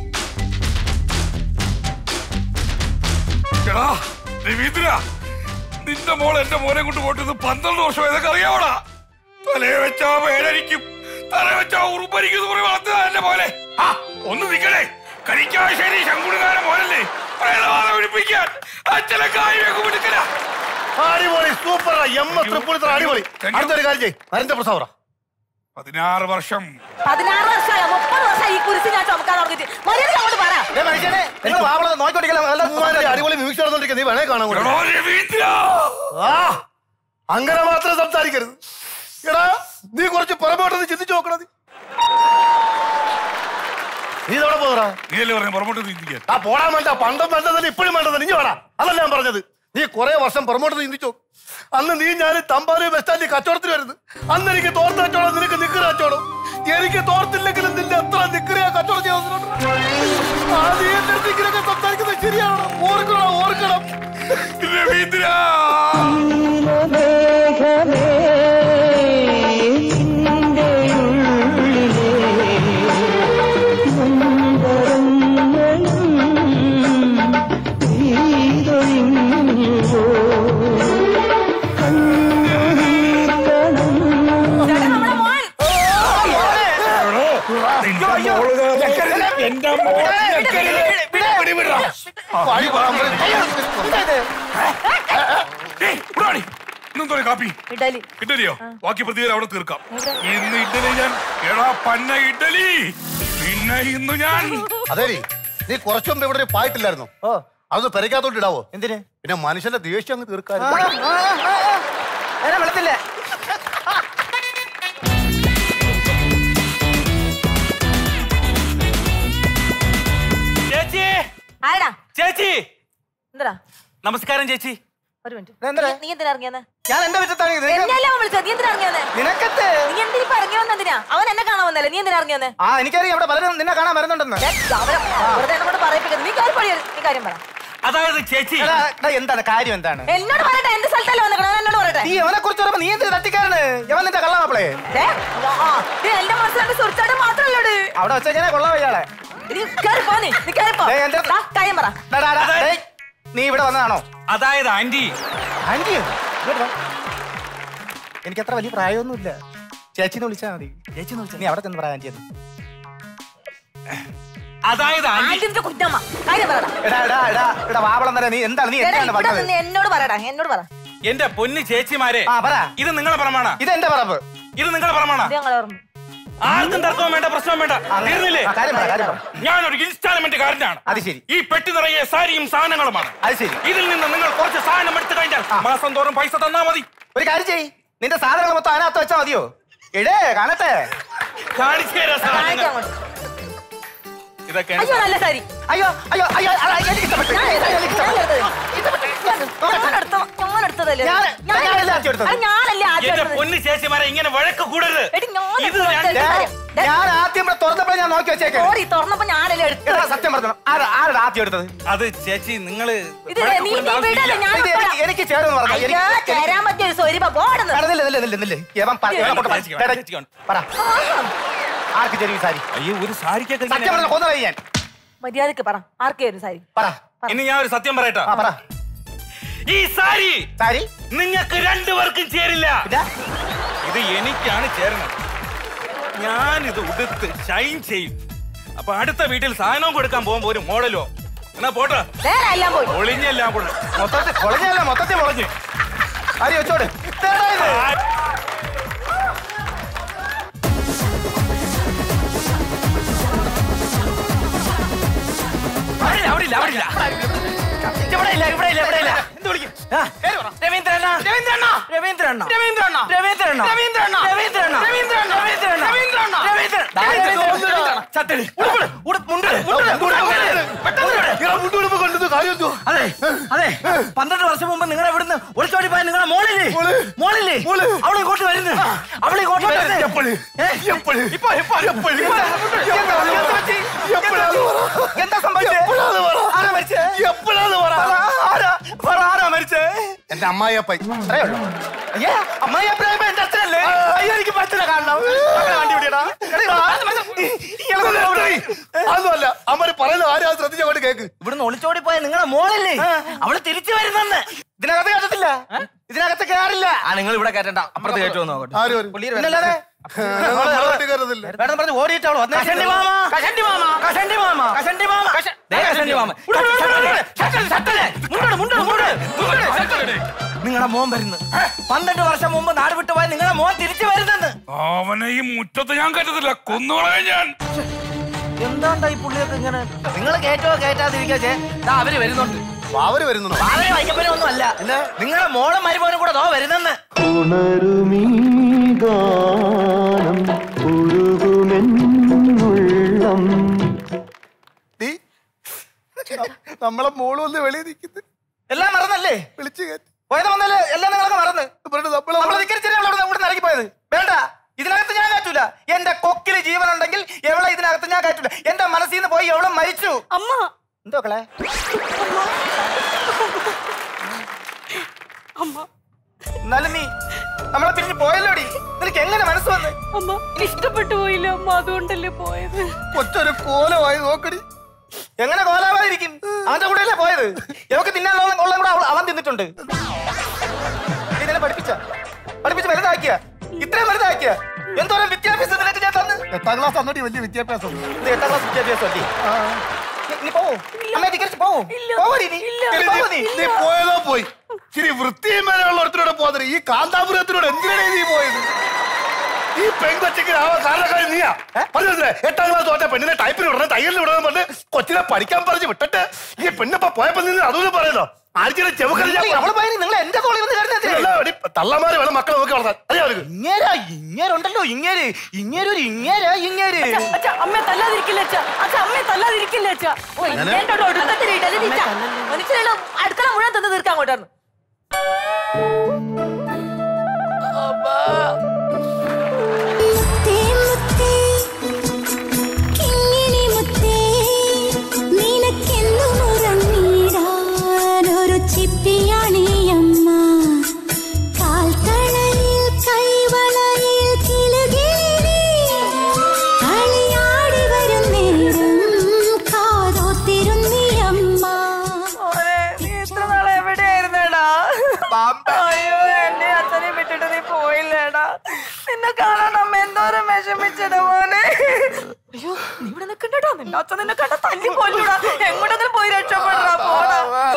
എടാ രവീന്ദ്ര നിന്റെ മോൾ എന്റെ മോനെ കൊണ്ട് പോട്ടത് പന്ത്രണ്ട് വർഷം ഇതൊക്കെ അറിയാവടാ തലയെ വെച്ചാ വേദനിക്കും തല വെച്ചാ ഉറുപ്പരിക്കും കുറെ വളർത്തുക എന്റെ പോലെ ആ ഒന്ന് നിക്കണേ കരിക്കാശ്ശേരി ശങ്കുടുകാരൻ മോനല്ലേ പ്രേതവാദം ഒഴിപ്പിക്കാൻ അച്ഛനെ കായ് വെക്കും എടുക്കല അടിപൊളി സൂപ്പർ എം എസ് തൃപ്പൂണിത്തറ അടിപൊളി അടുത്തൊരു കാര്യം ചെയ്യ് വരന്റെ പ്രസവറ പതിനാറ് വർഷം പതിനാറ് വർഷമായി മുപ്പത് വർഷമായി ഈ കുരിശ് ഞാൻ ചുമക്കാൻ തുടങ്ങിയിട്ട് മര്യാദ അങ്ങോട്ട് പറ നിങ്ങൾ വാവളത് നോക്കിക്കൊണ്ടിരിക്കല അടിപൊളി മ്യൂസിക് നടന്നോണ്ടിരിക്കുക നീ വേണേ കാണാൻ കൂടെ. എടോ രവീന്ദ്ര ആ അങ്ങനെ മാത്രം സംസാരിക്കരുത് എടാ നീ കുറച്ച് പുറമോട്ടൊന്ന് ചിന്തിച്ചു നോക്കണം നീ നീ ഇതോടെ പോകടാ നീയല്ലേ പറഞ്ഞു പുറമോട്ട് ചിന്തിക്കാൻ ആ പോടാൻ വേണ്ട പണ്ടും വേണ്ടതല്ല ഇപ്പോഴും വേണ്ടതല്ല ഇനി വേടാ അതല്ല ഞാൻ പറഞ്ഞത് നീ കുറെ വർഷം പുറമോട്ട് ചിന്തിച്ചോ അന്ന് നീ ഞാൻ തമ്പാനൂർ ബസ് സ്റ്റാൻഡിൽ കച്ചവടത്തിന് വരുന്നത് അന്ന് എനിക്ക് തോർത്ത് കച്ചവടം നിനക്ക് നിക്കറ് കച്ചവടം എനിക്ക് തോർത്തില്ലെങ്കിലും നിന്റെ എത്ര നിക്കറിയാ കച്ചവടം ചെയ്യുന്നുണ്ട് ആ നീ എന്റെ അടുത്ത് ഇങ്ങനെയൊക്കെ സംസാരിക്കുന്നത് ശരിയാണോ ഓർക്കണം ഓർക്കണം രവീന്ദ്ര ഏയ്, ഇവിടെ വാടി. ഇന്നെന്തോ ഒരു കാപ്പി ഇഡലി ഇഡലിയോ ബാക്കി പ്രതികാരം അവിടെ തീർക്കാം ഇന്ന് ഇഡലി ഞാൻ എടാ പന്ന ഇഡലി പിന്നെ ഇന്ന് ഞാൻ അതേ നീ കുറച്ചു മുമ്പ് ഇവിടെ ഒരു പായിട്ടില്ലായിരുന്നു ഓ അതൊന്ന് പെരക്കാത്തോട്ട് ഇടാവോ എന്തിന് പിന്നെ മനുഷ്യന്റെ ദേഷ്യം അങ്ങ് ആ, തീർക്കാൻ ആ, ആ, ആ. നേരെ വെളുത്തില്ലേ ചേച്ചി ആരടാ ചേച്ചി എന്താ നമസ്കാരം ചേച്ചി ഒരു മിനിറ്റ് ഇതെന്തരാ? നീ- നീ എന്തിനാ ഇറങ്ങിയെന്ന് ഞാൻ എന്റെ വീട്ടിൽ എന്നെയല്ലേ അവൻ വിളിച്ചത് നീ എന്തിനാ ഇറങ്ങിയെന്ന് നിനക്കത്ത് നീ എന്തിനാ ഇപ്പൊ ഇറങ്ങി വന്നത് എന്തിനാ അവൻ എന്നെ കാണാൻ വന്നല്ലേ നീ എന്തിനാ ഇറങ്ങിയെന്ന് ആ എനിക്കറിയാം ഇവിടെ പലരും നിന്നെ കാണാൻ വരുന്നുണ്ടെന്ന് ഏ, അവരെ വെറുതെ എന്നെ കൊണ്ട് പറയിപ്പിക്കരുത് നീ കാര്യം പറയരുത് നീ കാര്യം പറ അതായത് ചേച്ചി എടാ, എടാ, എന്താണ് കാര്യം എന്താണ് എന്നോട് പറയട്ടെ എന്റെ സ്ഥലത്തല്ലേ വന്നേക്കണത് എന്നോട് പറയട്ടെ നീ അവനെ കുറിച്ച് പറയുമ്പോ നീ എന്ത് തട്ടിക്കാരന് ഇവൻ നിന്റെ കള്ളമാപ്പിളേ ഏ, ആ, ഇത് എന്റെ മനസ്സിലാക്കി സുഹൃത്തായിട്ട് മാത്രമല്ലേ അവിടെ വെച്ചാൽ കൊള്ളാം ഇയാളെ നീ കേറി പോ നീ നീ കേറി പോ ദേ, എന്റെ- ദാ, കാര്യം പറ ഡാ, ഡാ, ഡാ, ഡേയ്, നീ ഇവിടെ വന്നതാണോ അതായത് ആന്റി ആന്റി എനിക്ക് അത്ര വലിയ പ്രായമൊന്നുമില്ല ചേച്ചിന്ന് വിളിച്ചാ മതി ചേച്ചി നീ അവിടെ ചെന്ന് പറയാൻ ആന്റി അതായത് ആന്റി ആന്റിന്റെ കുറ്റമ്മ കാര്യം പറയടാ എടാ എടാ എടാ എടാ വാവളം തരാ നീ എന്താണ് നീ എടാ, എന്താണ് ഇവിടെ പറഞ്ഞത് നിന്ന് എന്നോട് പറയടാ എന്നോട് പറ എന്റെ പൊന്ന് ചേച്ചിമാരെ ആ പറ ഇത് നിങ്ങളെ പറമാണ ഇത് എന്റെ പറമ്പ് ഇത് നിങ്ങളെ പറമാണ ഇത് ഞങ്ങൾ ഓർമ്മ ആർക്കും തർക്കവും വേണ്ട പ്രശ്നവും വേണ്ട തീർന്നില്ലേ ആ, കാര്യം പറ, കാര്യം പറ. ഞാനൊരു ഇൻസ്റ്റാൾമെന്റ് കാരനാണ് അത് ശരി ഈ പെട്ടി നിറയെ സാരിയും സാധനങ്ങളുമാണ് അത് ശരി ഇതിൽ നിന്ന് നിങ്ങൾ കുറച്ച് സാധനം എടുത്തു കഴിഞ്ഞാൽ മാസം തോറും പൈസ തന്നാ മതി ഒരു കാര്യം ചെയ് നിന്റെ സാധനങ്ങൾ മൊത്തം അതിനകത്ത് വെച്ചാ മതിയോ എടേ കാണട്ടെ കാണിച്ചു തരാം സാധനങ്ങൾ ഇതൊക്കെയാണ് അയ്യോ നല്ല സാരി അയ്യോ അയ്യോ അയ്യോ അയ്യോ, എനിക്ക് ഇഷ്ടപ്പെട്ടു. ഞാൻ എടുത്തത്. എനിക്ക് ഇഷ്ടപ്പെട്ടു. ഞാൻ എടുത്ത- ഞാൻ എടുത്തതല്ലേ ഞാൻ- ഞാൻ ഞാനല്ലേ ആദ്യം എടുത്തത്? അത് ഞാനല്ലേ ആദ്യം എന്റെ എടുത്തത്. പൊന്ന് ചേച്ചിമാരെ ഇങ്ങനെ വഴക്ക് കൂടരുത് എടി, ഞാൻ ഇത് എടുത്തത് രണ്ട് എന്താ കാര്യം? ദേ, ഞാൻ ആദ്യം ഇവിടെ തുറന്നപ്പോൾ ഞാൻ നോക്കി വെച്ചേക്കാം ഓടി തുറന്നപ്പോ ഞാനല്ലേ എടുത്തത് സത്യം പറഞ്ഞു ആരാ ആരാ ആദ്യം എടുത്തത് അത് ചേച്ചി നിങ്ങള് ഇത് നീ നീ വിടല്ലേ ഞാൻ ഇത് എനിക്ക് എനിക്ക് ചേർന്ന് പറഞ്ഞു അയ്യോ ചേരാൻ പറ്റിയ ഒരു സ്വരൂപ ബോർഡെന്ന് നില്ല നില്ല നില്ല നില്ല യവൻ പറ യവനെ കൊണ്ട് പറ. എടാ, പറ ആർക്ക് ചെറിയ സാരി അയ്യോ ഒരു സാരിക്കൊക്കെ സത്യം പറഞ്ഞു കൊന്നു ഞാൻ മര്യാദക്ക് പറ ആർക്കേ ഒരു സാരി പറ ഇനി ഞാൻ ഒരു സത്യം പറയട്ടോ ആ പറ ഈ സാരി സാരി നിങ്ങൾക്ക് രണ്ടുപേർക്കും ചേരില്ല ഇത് എനിക്കാണ് ചേരുന്നത് ഞാൻ ഇത് ഉടുത്ത് ഷൈൻ ചെയ്യും അപ്പൊ അടുത്ത വീട്ടിൽ സാധനവും കൊടുക്കാൻ പോകുമ്പോ ഒരു മോഡലോ എന്നാ പോട്ടെ വേറെ എല്ലാം പോയി ഒളിഞ്ഞെല്ലാം കൂടെ മൊത്തത്തിൽ പൊളഞ്ഞല്ല മൊത്തത്തിൽ പൊളഞ്ഞു ആരി വെച്ചോട് ഇതേടാ ഇത്. അവിടെ ഇല്ല അവിടെ ഇല്ല ഇവിടെ ഇല്ല ഇവിടെ ഇല്ല ഇവിടെ ഇല്ല എന്ത് വിളിക്കും രവീന്ദ്രണ്ണ രവീന്ദ്രണ്ണ രവീന്ദ്രണ്ണ രവീന്ദ്രണ്ണ രവീന്ദ്രണ്ണ രവീന്ദ്രണ്ണ രവീന്ദ്രണ്ണ രവീന്ദ്രണ്ണ രവീന്ദ്രണ്ണ രവീന്ദ്രണ്ണ ചത്തടി അതെ അതെ പന്ത്രണ്ട് വർഷം മുമ്പ് നിങ്ങളെ ഇവിടുന്ന് ഒളിച്ചോടി പോയ നിങ്ങളെ മോളില്ലേ മോളില്ലേ അവളെ ഇങ്ങോട്ട് വരുന്നു അവളെ ഇങ്ങോട്ട് വരുന്നു എന്താ സംഭവിച്ചേ ആരാ മരിച്ചേ എപ്പോഴാണ് ആരാ പറ ആരാ മരിച്ചേ എന്റെ അമ്മായിയപ്പൻ അത്രേ ഉള്ളൂ അയ്യേ അമ്മായി അഭിപ്രായം എന്റെ അച്ഛനല്ലേ അയ്യോ എനിക്ക് പറ്റില്ല കാണണം മക്കളെ വണ്ടി വിടിയടാ അതൊന്നുമല്ല അമ്മര് പറയുന്നത് ആരും ശ്രദ്ധിച്ച് അങ്ങോട്ട് കേക്ക് ഇവിടുന്ന് ഒളിച്ചോടി പോയ നിങ്ങളെ മോളല്ലേ അവള് തിരിച്ചു വരുന്നെന്ന് ഇതിനകത്ത് കേട്ടത്തില്ല ഇതിനകത്ത് കേറില്ല ആ നിങ്ങൾ ഇവിടെ കയറ്റണ്ട അപ്പുറത്ത് കയറ്റുമോ നോക്കട്ടെ ആരും വരും. പിന്നല്ലാതെ ഞങ്ങൾ അങ്ങോട്ട് കയറത്തില്ല. വേണം പറഞ്ഞ് ഓടിയിട്ട് അവള് വന്നേ കഷണ്ടി മാമ കഷണ്ടി മാമ കഷണ്ടി മാമ കഷണ്ടി മാമ ദേ കഷണ്ടി മാമ നിങ്ങളെ മോൻ വരുന്നു പന്ത്രണ്ട് വർഷം മുമ്പ് നാട് വിട്ടു പോയ നിങ്ങളെ മോൻ തിരിച്ചു വരുന്നെന്ന് അവനെ ഈ മുറ്റത്ത് ഞാൻ കയറ്റത്തില്ല കൊന്നുകളയാൻ ഞാൻ എന്താണ്ടാ ഈ പുള്ളിയൊക്കെ ഇങ്ങനെ നിങ്ങൾ കേറ്റോ കേറ്റാതിരിക്കോ ചേ ദാ അവര് വരുന്നുണ്ട് അവര് വരുന്നു അവര് വൈക്കപ്പനൊന്നും അല്ല നിങ്ങളെ മോളും മരുമോനും കൂടെ ദോ വരുന്നെന്ന് ഉണരുമീ ഗാനം ഉരുകുമെന്നുള്ളം നീ നമ്മളെ മോളും ഒന്ന് വെളിയിൽ നിൽക്കുന്നു എല്ലാം മറന്നല്ലേ വിളിച്ചു കയറ്റി പോയത് വന്നല്ലേ എല്ലാം നിങ്ങളൊക്കെ മറന്ന് നമ്മളെ നമ്മൾ ധിക്കരിച്ചില്ലേ അവിടെ ഇവിടെ ഇറങ്ങി പോയത് വേണ്ട ഇതിനകത്ത് ഞാൻ കയറ്റൂല എന്റെ കൊക്കില് ജീവൻ ഉണ്ടെങ്കിൽ എവളെ ഇതിനകത്ത് ഞാൻ കയറ്റൂല എന്റെ മനസ്സിൽ നിന്ന് പോയി എവളും മരിച്ചു അമ്മ എന്തോ കളെ അമ്മ എന്നാലും നീ നമ്മളെ പിരിഞ്ഞ് പോയല്ലോടി നിനക്ക് എങ്ങനെ മനസ്സ് വന്ന് അമ്മ ഇഷ്ടപ്പെട്ടു പോയില്ല അമ്മ അതുകൊണ്ടല്ലേ പോയത് ഒറ്റൊരു കോലമായി നോക്കടി എങ്ങനെ കോലാവാതിരിക്കും അവന്റെ കൂടെയല്ലേ പോയത് ഇവക്ക് തിന്നാനുള്ള ഉള്ള കൂടെ അവൾ- അവൻ തിന്നിട്ടുണ്ട് ഇതിനെ പഠിപ്പിച്ച പഠിപ്പിച്ച് വലുതാക്കിയ ഇത്രയും വലുതാക്കിയ എന്തോരം വിദ്യാഭ്യാസം നിനക്ക് ഞാൻ തന്ന് എട്ടാം ക്ലാസ് അന്നോടി വലിയ വിദ്യാഭ്യാസം ഇത് എട്ടാം ക്ലാസ് വിദ്യാഭ്യാസം അല്ലേ ഇനി പോവോ അമ്മ ധിക്കരിച്ച് പോവോ പോവടി നീ എടി, പോവോ നീ- നീ നീ പോയതോ പോയി ഇച്ചിരി വൃത്തിയും മേലുള്ള ഒരുത്തിനോട് പോകാതെ ഈ കാന്താപുരത്തിനോട് എന്തിനാണ് നീ പോയത് ഈ പെൺകൊച്ചയ്ക്ക് ആവാൻ കാരണക്കാരി നീയാ പറഞ്ഞു മനസ്സിലായി എട്ടാം ക്ലാസ് തോറ്റ പെണ്ണിനെ ടൈപ്പിന് വിടണം തയ്യലിന് വിടണം പറഞ്ഞ് കൊച്ചിനെ പഠിക്കാൻ പറഞ്ഞ് വിട്ടിട്ട് ഈ പെണ്ണിപ്പോ പോയപ്പോ നിന്ന് അതൊന്നും പറയുന്നോ ആഴ്ചയിലെ ചെവുക്കറി അവള് പോയി നിങ്ങൾ എന്റെ തോളി വന്ന് കരുതി തള്ളമാര് വേണം മക്കളെ നോക്കി വളർത്താൻ അറിയാം അവർക്ക് ഇങ്ങേരാ ഇങ്ങേരുണ്ടല്ലോ ഇങ്ങേര് ഇങ്ങേരൊരു ഇങ്ങേരാ ഇങ്ങേര് അമ്മ തല്ലാതിരിക്കില്ല അച്ഛ അച്ഛ അമ്മ തല്ലാതിരിക്കില്ല അച്ഛ ഓ ഞാന് എന്റെ ഒടുക്കത്തിന് ഇടല് നീച്ച മനുഷ്യരെല്ലാം അടുക്കള മുഴുവൻ തന്ന് തീർക്കാൻ അങ്ങോട്ടാണ് മുത്തേ മുത്തേ കിങ്ങിണി മുത്തേ നിനക്കെന്നും ഉറങ്ങിടാൻ ഒരു ചിപ്പിയാണീ അമ്മ കാൽത്തളയിൽ കൈവളയിൽ കിലുകിലി കളിയാടി വരും നേരം കാതോത്തിരുന്നീ അമ്മ നീ ഇത്ര നാളെ എവിടെയായിരുന്നേടാ അയ്യോ എന്നെ അച്ഛനെ വിട്ടിട്ട് നീ പോയില്ലേടാ നിന്നെ കാണാൻ അമ്മ എന്തോരം വിഷമിച്ചടാ മോനെ അയ്യോ നീ ഇവിടെ നിൽക്കണ്ടോ നിന്റെ അച്ഛൻ നിന്നെ കണ്ട തല്ലി കൊല്ലൂടാ എങ്ങോട്ടെങ്കിലും പോയി രക്ഷപ്പെടാ പോടാ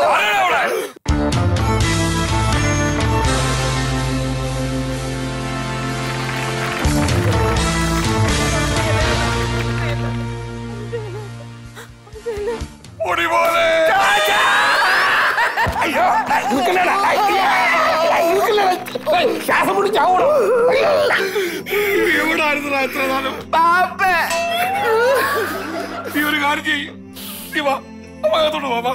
പൊടി പോലെ അയ്യോ ശ്വാസം പിടിച്ചാവണം എവിടായിരുന്നു എത്ര നാളും നീ ഒരു കാര്യം ചെയ്യും നീ വാ അമ്മകത്തോട്ട് വാ വാ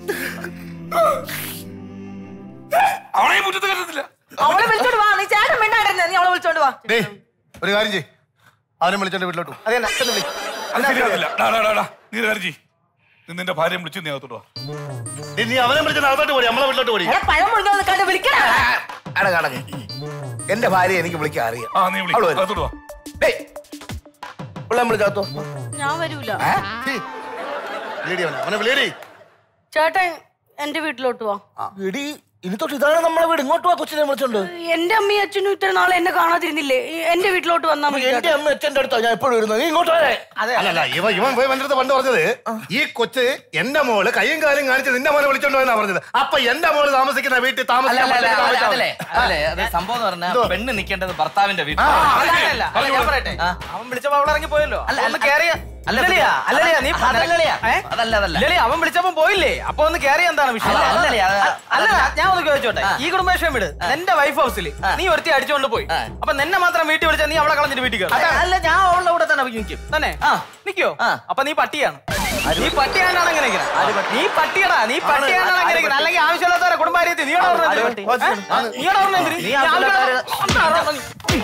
അവളെ ഈ മുറ്റത്ത് കരുതത്തില്ല അവളെ വിളിച്ചോണ്ട് വാ നീ ചേട്ടൻ മിണ്ടായിരുന്നേ നീ അവളെ വിളിച്ചോണ്ട് വാ ഡേയ് ഒരു കാര്യം ചെയ്യ് അവനെ വിളിച്ചോണ്ട് വീട്ടിലോട്ട് പോ. അതെ അച്ഛനെ വിളി അത് ശരിയാവില്ല ഡാ, ഡാ, ഡാ, ഡാ. നീ ഒരു കാര്യം ചെയ്യ് നീ നിന്റെ ഭാര്യയെ വിളിച്ച് നീ അകത്തോട്ട് വാ ഡേയ്, നീ അവനെ വിളിച്ചോണ്ട് അകത്തോട്ട് പോടി നമ്മളെ വീട്ടിലോട്ട് പോടി എടാ പഴം മുഴുവൻ നിൽക്കാണ്ട് വിളിക്കണ അടങ്ങ അടങ്ങ എന്റെ ഭാര്യ എനിക്ക് വിളിക്കാൻ അറിയാം ആ നീ വിളി അവള് വരും. അകത്തോട്ട് വാ ഡേയ് പിള്ളേ വിളിച്ചാത്തോ ഞാൻ വരൂല വിളിയടി അവനെ അവനെ വിളിയടി ചേട്ടൻ എന്റെ വീട്ടിലോട്ട് വാ എടി ഇനി തൊട്ട് ഇതാണ് നമ്മളെ വീട് ഇങ്ങോട്ട് വാ കൊച്ചിനെ വിളിച്ചോണ്ട് എന്റെ അമ്മയും അച്ഛനും ഇത്ര നാളെ എന്നെ കാണാതിരുന്നില്ലേ ഈ- എന്റെ വീട്ടിലോട്ട് വന്നാ മതി എന്റെ അമ്മ അച്ഛന്റെ അടുത്താ ഞാൻ എപ്പോഴും വരുന്നത് നീ ഇങ്ങോട്ട് വരെ അല്ലല്ല ഇവ ഇവൻ പോയി എന്റെ അടുത്ത് പണ്ട് പറഞ്ഞത് ഈ കൊച്ച് എന്റെ മോള് കയ്യും കാലും കാണിച്ച് നിന്റെ മോനെ വിളിച്ചോണ്ട് പോയെന്നാ പറഞ്ഞത് അപ്പൊ എന്റെ മോള് താമസിക്കുന്ന വീട്ടിൽ താമസിക്കാൻ അല്ല, അല്ല, പറ്റുന്ന അല്ല, താമസം. അതല്ലേ, അല്ലേ അത് സംഭവം എന്ന് പറഞ്ഞാൽ പെണ്ണ് നിൽക്കേണ്ടത് ഭർത്താവിന്റെ വീട്ടിൽ ആ, അതല്ല, അല്ല, ഞാൻ പറയട്ടെ അവൻ വിളിച്ചപ്പോ അവൾ ഇറങ്ങി പോയല്ലോ അല്ല, ഒന്ന് അല്ല, കേറിയ അല്ല, അല്ലല്ലയാ, അല്ലല്ലയാ, നീ അതല്ലല്ലയാ. ഏ? അതല്ല, അതല്ല. ഇല്ലല്ലയാ, അവൻ വിളിച്ചപ്പോ പോയില്ലേ അപ്പൊ ഒന്ന് കേറിയ എന്താണ് വിഷയം അല്ല, അല്ലല്ലയാ, അത് അല്ല ഞാൻ ഒന്ന് ചോദിച്ചോട്ടെ ഈ കുടുംബേഷം വിട് നിന്റെ വൈഫ് ഹൗസിൽ നീ ഒരുത്തി അടിച്ചോണ്ട് പോയി അപ്പൊ നിന്നെ മാത്രം വീട്ടിൽ വിളിച്ചാൽ നീ അവളെ കളഞ്ഞിട്ട് വീട്ടിൽ കയറും അല്ല ഞാൻ അവളുടെ കൂടെ തന്നെ നിൽക്കും തന്നെ നിക്കോ അപ്പൊ നീ പട്ടിയാണ് നീ പട്ടിയാണ്ടാണ് എങ്ങനെ ഇരിക്കുന്നത്? നീ പട്ടിയടാ നീ പട്ടിയാണ്ടാണ് എങ്ങനെ ഇരിക്കുന്നത്? അല്ലെങ്കിൽ ആവശ്യമില്ലാത്തവരെ കുടുംബാര്യത്തിൽ നീ നീ നീ ആവശ്യമില്ലാത്തവരെ-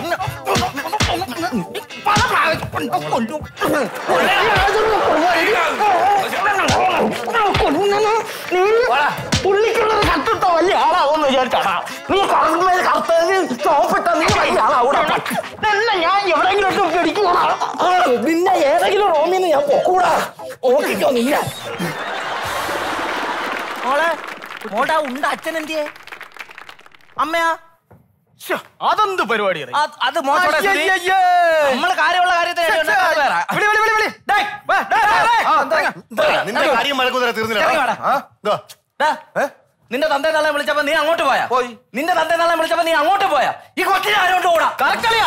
പുള്ളിക്കുള്ളൊരു കത്തിട്ട വലിയ ആളാവുമെന്ന് വിചാരിച്ചാടാ നീ കറുമ്മേൽ കറുത്തത് ചോപ്പിട്ട നീ വലിയ ആളാവൂടാ തന്നെ ഞാൻ എവിടെയെങ്കിലും ഒക്കെ പിടിക്കൂടാ നിന്നെ ഏതെങ്കിലും റോമിന്ന് ഞാൻ പൊക്കൂടാ ഓക്കിക്കോ നീ മോളെ മോടാ ഉണ്ട് അച്ഛൻ എന്തിയെ അമ്മയാ അതെന്ത് പരിപാടിയാണ് അത് മോശം നമ്മള് കാര്യമുള്ള കാര്യത്തിന് വിളി വിളി വിളി വിളി ഡേയ്, വാ, ഡേയ്, ഡേയ്, ഡേയ്. ആ, എന്താ? നിന്റെ കാര്യം മഴക്കുതിര തീർന്നില്ല ഇറങ്ങി വാടാ. ഇതോ. ഡാ, നിന്റെ തന്റെ നാളെ വിളിച്ചപ്പോ നീ അങ്ങോട്ട് പോയാ പോയി നിന്റെ തന്റെ നാളെ വിളിച്ചപ്പോ നീ അങ്ങോട്ട് പോയാ ഈ കൊച്ചിനെ ആരോണ്ട് ഓടാ കറക്കളിയാ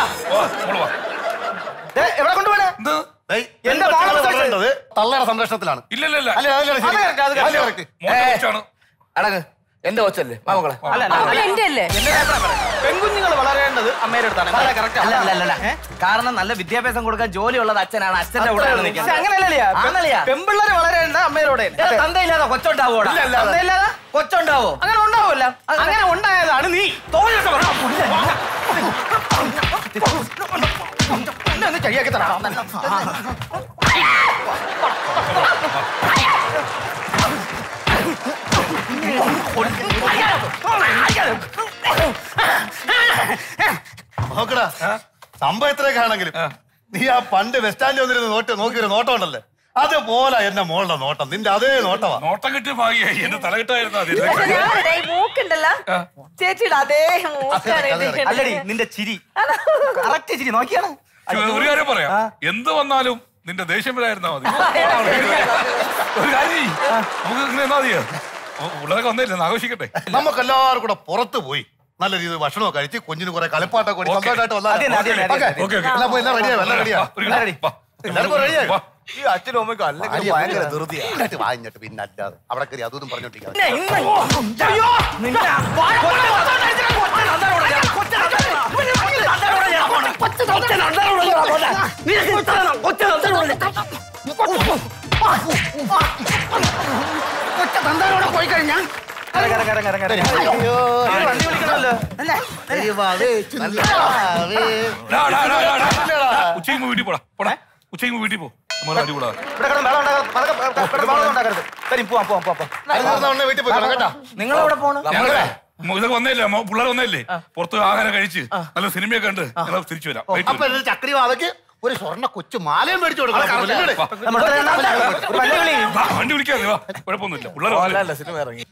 ദേ, എവിടെ കൊണ്ടുപോണേ ഡേയ്, എന്റെ എന്റെ മോളെ മോളെ വിളിച്ചത് പറയേണ്ടത് തള്ളയുടെ സംരക്ഷണത്തിലാണ് ഇല്ലല്ല അല്ല, അല്ല, ശരി. അത് correct, അത് correct. അല്ല, correct. അടങ്ങ് എന്റെ കൊച്ചല്ലേ മാമക്കളെ അല്ല അവൾ എന്റെ അല്ലേ പെൺകുഞ്ഞുങ്ങൾ വളരേണ്ടത് അമ്മയുടെ അടുത്താണ് വളരെ correct ആണ്. അല്ല അല്ല അല്ല അല്ല. കാരണം നല്ല വിദ്യാഭ്യാസം കൊടുക്കാൻ ജോലിയുള്ളത് അച്ഛനാണ് അച്ഛന്റെ കൂടെ പക്ഷെ അങ്ങനെയല്ലല്ലേ അങ്ങനല്ലയാ പെമ്പിള്ളേര് വളരേണ്ട അമ്മയോടെ തന്തയില്ലാതെ കൊച്ചുണ്ടാവോടാ ഇല്ല, ഇല്ല, അതെ. തന്തയില്ലാതെ കൊച്ചുണ്ടാവോ അങ്ങനെ ഉണ്ടാവില്ല അങ്ങനെ ഉണ്ടായതാണ് നീ തോന്നിയൊക്കെ പറഞ്ഞ എന്നെ ഒന്ന് ശരിയാക്കി തരാം നോക്കടാ സംഭവം എത്രയൊക്കെ ആണെങ്കിലും നീ ആ പണ്ട് ബസ് സ്റ്റാൻഡിൽ വന്നിരുന്ന് നോട്ട് നോക്കിയൊരു നോട്ടം ഉണ്ടല്ലേ അതുപോലെ എന്റെ മോളുടെ നോട്ടം നിന്റെ അതേ നോട്ടമാ നോട്ടം കിട്ടിയ ഭാഗ്യായി എന്റെ തലകിട്ടായിരുന്നു പക്ഷെ ഞാനിവിടെ ഈ മൂക്കുണ്ടല്ലോ ചേച്ചിയുടെ അതേ മൂക്കാണ് അല്ലടി നിന്റെ ചിരി കറക്റ്റ് ചിരി നോക്കിയാണ് ഒരു കാര്യം പറയാം എന്ത് വന്നാലും നിന്റെ ദേഷ്യം വരായിരുന്നാ മതി ഒരു കാര്യം ചെയ്യ്. നമുക്ക് ഇങ്ങനെ എന്നാ മതിയോ പിള്ളേരൊക്കെ വന്നില്ല ഒന്ന് ആഘോഷിക്കട്ടെ നമുക്ക് എല്ലാവരും കൂടെ പുറത്ത് പോയി നല്ല രീതിയിൽ ഭക്ഷണമൊക്കെ കഴിച്ച് കുഞ്ഞിന് കുറെ കളിപ്പാട്ടൊക്കെ കൊടുത്ത് സന്തോഷമായിട്ട് വന്നാലോ? അതെ, അതെ, അതെ, ഓക്കേ? അതെ, അതെ. എല്ലാം പോയി എല്ലാം റെഡിയാ എല്ലാം റെഡിയാ ഒരു മിനിറ്റ്. റെഡി എല്ലാവർക്കും റെഡിയാ ഈ അച്ഛനും അമ്മയ്ക്കും അല്ലെങ്കിൽ ഭയങ്കര ധൃതിയാ ഇങ്ങോട്ട് വാങ്ങിട്ട് പിന്നെ അല്ലാതെ അവിടെ കയറി അതൊന്നും പറഞ്ഞോണ്ടിരിക്കാം പിന്നെ ഇന്ന് അയ്യോ നിന്റെ വാഴക്കൊല മൊത്തം അടിച്ചിട്ട് കൊച്ചൻ അന്തരോടെ ഞാൻ കൊച്ചൻ അന്തരോടെ. കൊച്ചൻ അന്തരോടെ ഞാൻ പോണെ. കൊച്ചൻ അന്തരോടെ ഞാൻ പോണെ. നിനക്ക് ഇത്രയാണോ? കൊച്ചൻ അന്തരോടെ. കൊച്ചൻ അന്തരോടെ പോയി കഴിഞ്ഞാ അയ്യോ. ഒരു വണ്ടി വിളിക്കണമല്ലോ അല്ലേ ഡാ, ഡാ, ഡാ, ഡാ, ഡാ. ഉച്ചയ്ക്ക് മുമ്പ് വീട്ടിൽ പോടാ പോടാ ഉച്ചയ്ക്ക് മുമ്പ് വീട്ടിൽ പോ നമ്മൾ അടി കൂടാ ഇവിടെ കിടന്ന് ബഹളം ഉണ്ടാക്കരുത്. പതുക്കെ ഇവിടെ ബഹളം ഉണ്ടാക്കരുത്. ശരി, പോവാം, പോവാം, പോവാം, പോവാം. വീട്ടിൽ പോയി കേട്ടാ നിങ്ങൾ എവിടെ പോണു ഞങ്ങളെ ഇതൊക്കെ വന്നില്ലേ പിള്ളേർ വന്നില്ലേ പുറത്ത് പോയി ആഹാരം കഴിച്ച് നല്ല സിനിമയൊക്കെ കണ്ട് ഞങ്ങൾ തിരിച്ചു വരാം വൈകിട്ട് അപ്പൊ വരാം. ഒരു ചക്രി വാതക്ക് ഒരു സ്വർണ്ണ കൊച്ചു മാലയും മേടിച്ചു കൊടുക്കണം ഇല്ലേ? നമ്മുടെ വണ്ടി വിളി വാ, വണ്ടി വിളിക്കാതെ വാ കുഴപ്പമൊന്നുമില്ല പിള്ളേർ വന്നില്ലേ സിനിമ ഇറങ്ങി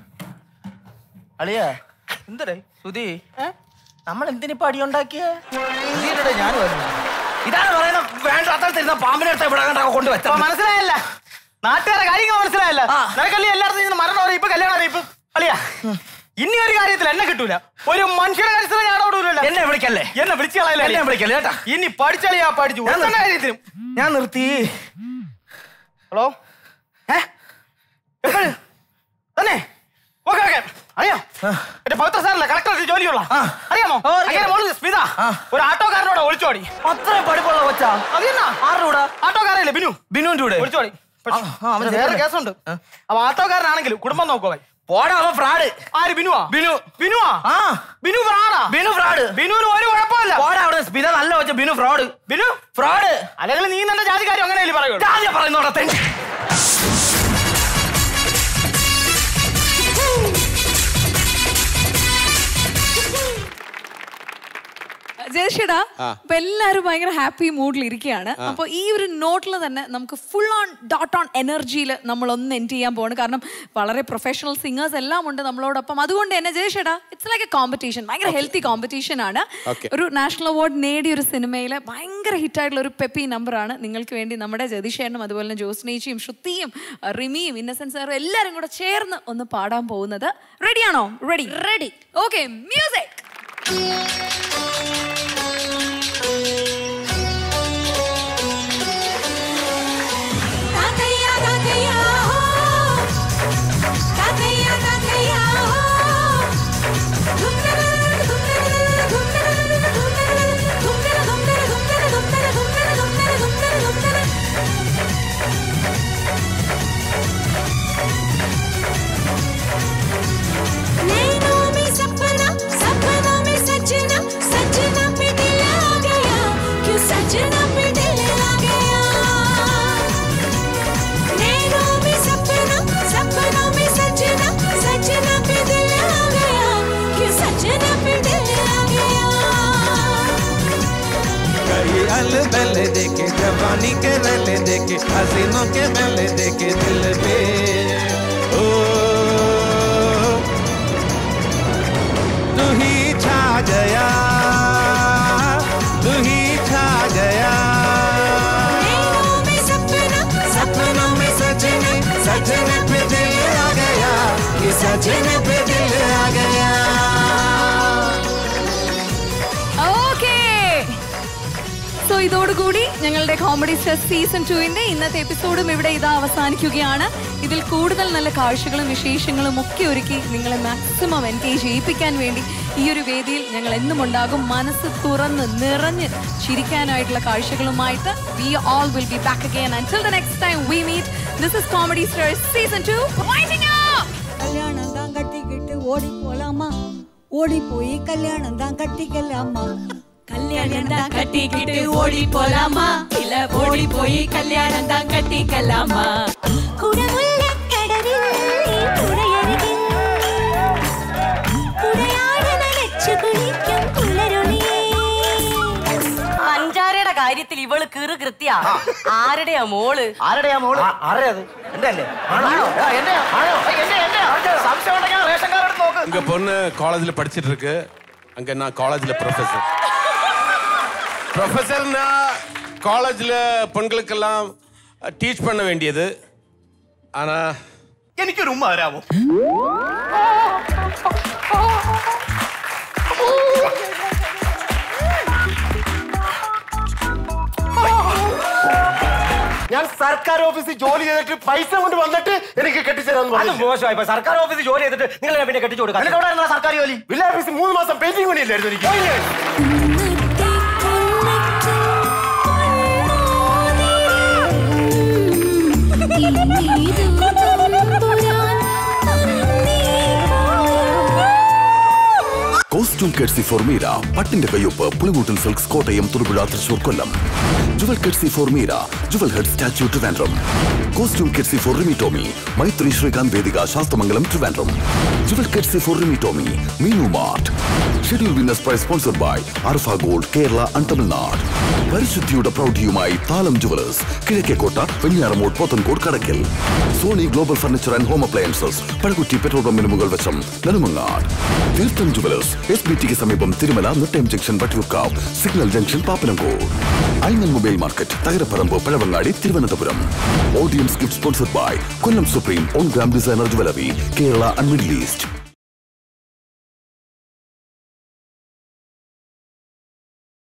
അളിയ എന്തരേ സുധി നമ്മൾ എന്തിനിപ്പോ അടിയുണ്ടാക്കിയ ഞാൻ ഇതാണ് പറയുന്നത് വേണ്ടാത്ത തരുന്ന പാമ്പിനെ അടുത്ത് ഇവിടെ കണ്ടൊക്കെ കൊണ്ടുവച്ച മനസ്സിലായല്ല നാട്ടുകാരെ കാര്യങ്ങൾ മനസ്സിലായല്ല നിനക്കല്ലേ എല്ലായിടത്തും ഇങ്ങനെ മരണം പറയും ഇപ്പൊ കല്യാണം അറിയും ഇപ്പൊ അളിയ ഇനി ഒരു കാര്യത്തിൽ എന്നെ കിട്ടൂല ഒരു മനുഷ്യരുടെ കാര്യത്തിൽ ഞാൻ അവിടെ വിടൂല എന്നെ വിളിക്കല്ലേ എന്നെ വിളിച്ചു കളയല്ലേ എന്നെ വിളിക്കല്ലേ കേട്ടാ ഇനി പഠിച്ചാളിയാ പഠിച്ചു ഒരുത്തന്റെ കാര്യത്തിലും ഞാൻ നിർത്തി ഹലോ ഏ എപ്പോഴ് തന്നെ ഓക്കെ ഓക്കെ അറിയാം എന്റെ പവിത്ര സാറല്ലേ കളക്ടർ ജോലിയുള്ള അറിയാമോ അങ്ങനെ മോള് സ്മിത ഒരു ആട്ടോക്കാരനോട് ഒളിച്ചോടി അത്രയും പഠിപ്പുള്ള കൊച്ചാ അതെന്നാ ആരുടെ കൂടെ ആട്ടോക്കാരല്ലേ ബിനു ബിനുവിന്റെ കൂടെ ഒളിച്ചോടി പക്ഷെ വേറെ കേസുണ്ട് അപ്പൊ ആട്ടോക്കാരനാണെങ്കിലും കുടുംബം നോക്കുവൻ പോടാ അവൻ ഫ്രാഡ് ആര് ബിനുവാ ബിനു ബിനുവാ ആ ബിനു ഫ്രാഡാ ബിനു ഫ്രാഡ് ബിനുവിന് ഒരു കുഴപ്പമില്ല പോടാ അവിടെ സ്മിത നല്ല വെച്ച ബിനു ഫ്രോഡ് ബിനു ഫ്രോഡ് അല്ലെങ്കിൽ നീ നിന്റെ ജാതിക്കാരും അങ്ങനെയല്ലേ പറയൂ ജാതി പറയുന്നോടെ തെണ്ടി ജയശ്രീടാ ആ. ഇപ്പൊ എല്ലാരും ഭയങ്കര ഹാപ്പി മൂഡിൽ ഇരിക്കുകയാണ് ആ. അപ്പൊ ഈ ഒരു നോട്ടിൽ തന്നെ നമുക്ക് ഫുൾ ഓൺ ഡോട്ട് ഓൺ എനർജിയിൽ നമ്മൾ ഒന്ന് എൻഡ് ചെയ്യാൻ പോവാണ് കാരണം വളരെ പ്രൊഫഷണൽ സിംഗേഴ്സ് എല്ലാം ഉണ്ട് നമ്മളോടൊപ്പം അതുകൊണ്ട് തന്നെ ജയശ്രീടാ ഇറ്റ്സ് ലൈക്ക് എ കോമ്പറ്റീഷൻ ഭയങ്കര ഹെൽത്തി കോമ്പറ്റീഷൻ ആണ് Okay. ഒരു നാഷണൽ അവാർഡ് നേടിയ ഒരു സിനിമയിലെ ഭയങ്കര ഹിറ്റായിട്ടുള്ള ഒരു പെപ്പി നമ്പറാണ് നിങ്ങൾക്ക് വേണ്ടി നമ്മുടെ ജതിഷേനും അതുപോലെ തന്നെ ജോസ്നേച്ചിയും ശ്രുതിയും അഹ് റിമിയും ഇന്നസെന്റ് സാറും എല്ലാവരും കൂടെ ചേർന്ന് ഒന്ന് പാടാൻ പോകുന്നത് റെഡിയാണോ റെഡി റെഡി ഓക്കെ മ്യൂസിക് താത്തയ്യ താത്തയ്യ ഹോ താത്തയ്യ താത്തയ്യ ഹോ ധുംതര ധുംതര ധുംതര ധുംതര ധുംതര ധുംതര ധുംതര ധുംതര ധുംതര ധുംതര नैनों में सपना सपनों में सजना सजना पे दिल आ गया क्यों सजना पे दिल आ गया नैनों में सपना सपनों में सजना सजना पे दिल आ गया क्यों सजना पे दिल आ गया कई अल बल देखे जवानी के रले देखे हसीनों के मेले देखे दिल पे ओ तू ही छा गया तू ही छा गया नैनों में सपना सपनों में सजने सजने पे दिल आ गया कि सजने पे दिल आ गया ഓക്കേ സോ ഇതോടുകൂടി ഞങ്ങളുടെ കോമഡി സ്റ്റാർ സീസൺ ടുവിന്റെ ഇന്നത്തെ എപ്പിസോഡും ഇവിടെ ഇതാ അവസാനിക്കുകയാണ് ഇതിൽ കൂടുതൽ നല്ല കാഴ്ചകളും വിശേഷങ്ങളും ഒക്കെ ഒരുക്കി നിങ്ങളെ മാക്സിമം എൻഗേജ് ചെയ്യിപ്പിക്കാൻ വേണ്ടി ഈ ഒരു വേദിയിൽ ഞങ്ങൾ എന്നും ഉണ്ടാകും മനസ്സ് തുറന്ന് നിറഞ്ഞ് ചിരിക്കാനായിട്ടുള്ള കാഴ്ചകളുമായിട്ട് we all will be back again until the next time we meet this is comedy stars season 2 pointing up கல்யாணம் தான் கட்டிக்கிட்டு ஓடி போலாமா ஓடி போய் கல்யாணம் தான் கட்டிக்கலாமா கல்யாணம் தான் கட்டிக்கிட்டு ஓடி போலாமா இல்ல ஓடி போய் கல்யாணம் தான் கட்டிக்கலாமா குடமுள்ள கடலில் நீ துணையருகில் കുടയാട നനച്ചു കുളിക്കും പുലരൊളിയേ അഞ്ചാരയുടെ കാര്യത്തിൽ ഇവള് കീറ് കൃത്യ ആരുടെയാ മോള് ആരുടെയാ മോള് ആരുടെ അത് എന്റെ അല്ലേ ആണോ ആ, എന്റെയാ? ആണോ? ഏയ്, എന്റെ, എന്റെ. സംശയം ഉണ്ടെങ്കിൽ റേഷൻ കാർഡ് എടുത്ത് നോക്ക് இங்க பொண்ணு காலேஜ்ல படிச்சிட்டு இருக்கு அங்க நான் காலேஜ்ல ப்ரொஃபசர் ப்ரொஃபசர்னா காலேஜில் பெண்களுக்கெல்லாம் டீச் பண்ண வேண்டியது ஆனா എനിക്കൊരു ഉമ്മ തരാമോ ഞാൻ സർക്കാർ ഓഫീസിൽ ജോലി ചെയ്തിട്ട് പൈസ കൊണ്ട് വന്നിട്ട് എനിക്ക് കെട്ടിച്ചേരാന്ന് അത് മോശമായി ഇപ്പൊ സർക്കാർ ഓഫീസിൽ ജോലി ചെയ്തിട്ട് നിങ്ങൾ എന്നെ പിന്നെ കെട്ടിച്ചു കൊടുക്കാം നിനക്ക് എവിടെ ആയിരുന്നടാ സർക്കാർ ജോലി വില്ല ഓഫീസിൽ മൂന്ന് മാസം പെയിന്റിംഗ് പണിയില്ലായിരുന്നു എനിക്ക് കോസ്റ്റ്യൂം കെഡ്സി ഫോർ മീര പട്ടിന്റെ കയ്യൊപ്പ് Pulimoottil silks Kottayam Thodupuzha Thrissur Kollam jewel courtesy for Meera jewel head statue Trivandrum costume courtesy for Rimi Tomy Maithri Srikanth Vedika Sasthamangalam Trivandrum jewel courtesy for Rimi Tomy Meenu mart schedule winners prize sponsored by Arfa gold Kerala and Tamil Nadu പരിശുദ്ധിയുടെ പ്രൗഢിയുമായി Thalam jewellers Kizhakkekotta Venjaramoodu Pothencode Kadakkal Sony global furniture and home appliances Pazhakutty petrol പമ്പിന് മുകൾ വശം നെടുമങ്ങാട് തീർത്ഥം jewellers S B ടിക്ക് സമീപം Thirumala Nettayam junction Vattiyoorkavu signal junction Pappanamcode Aingal mobile market Thakaraparambu Pazhavangadi Thiruvananthapuram audience gift sponsored by Kollam supreme one gram designer jewellery Kerala and middle east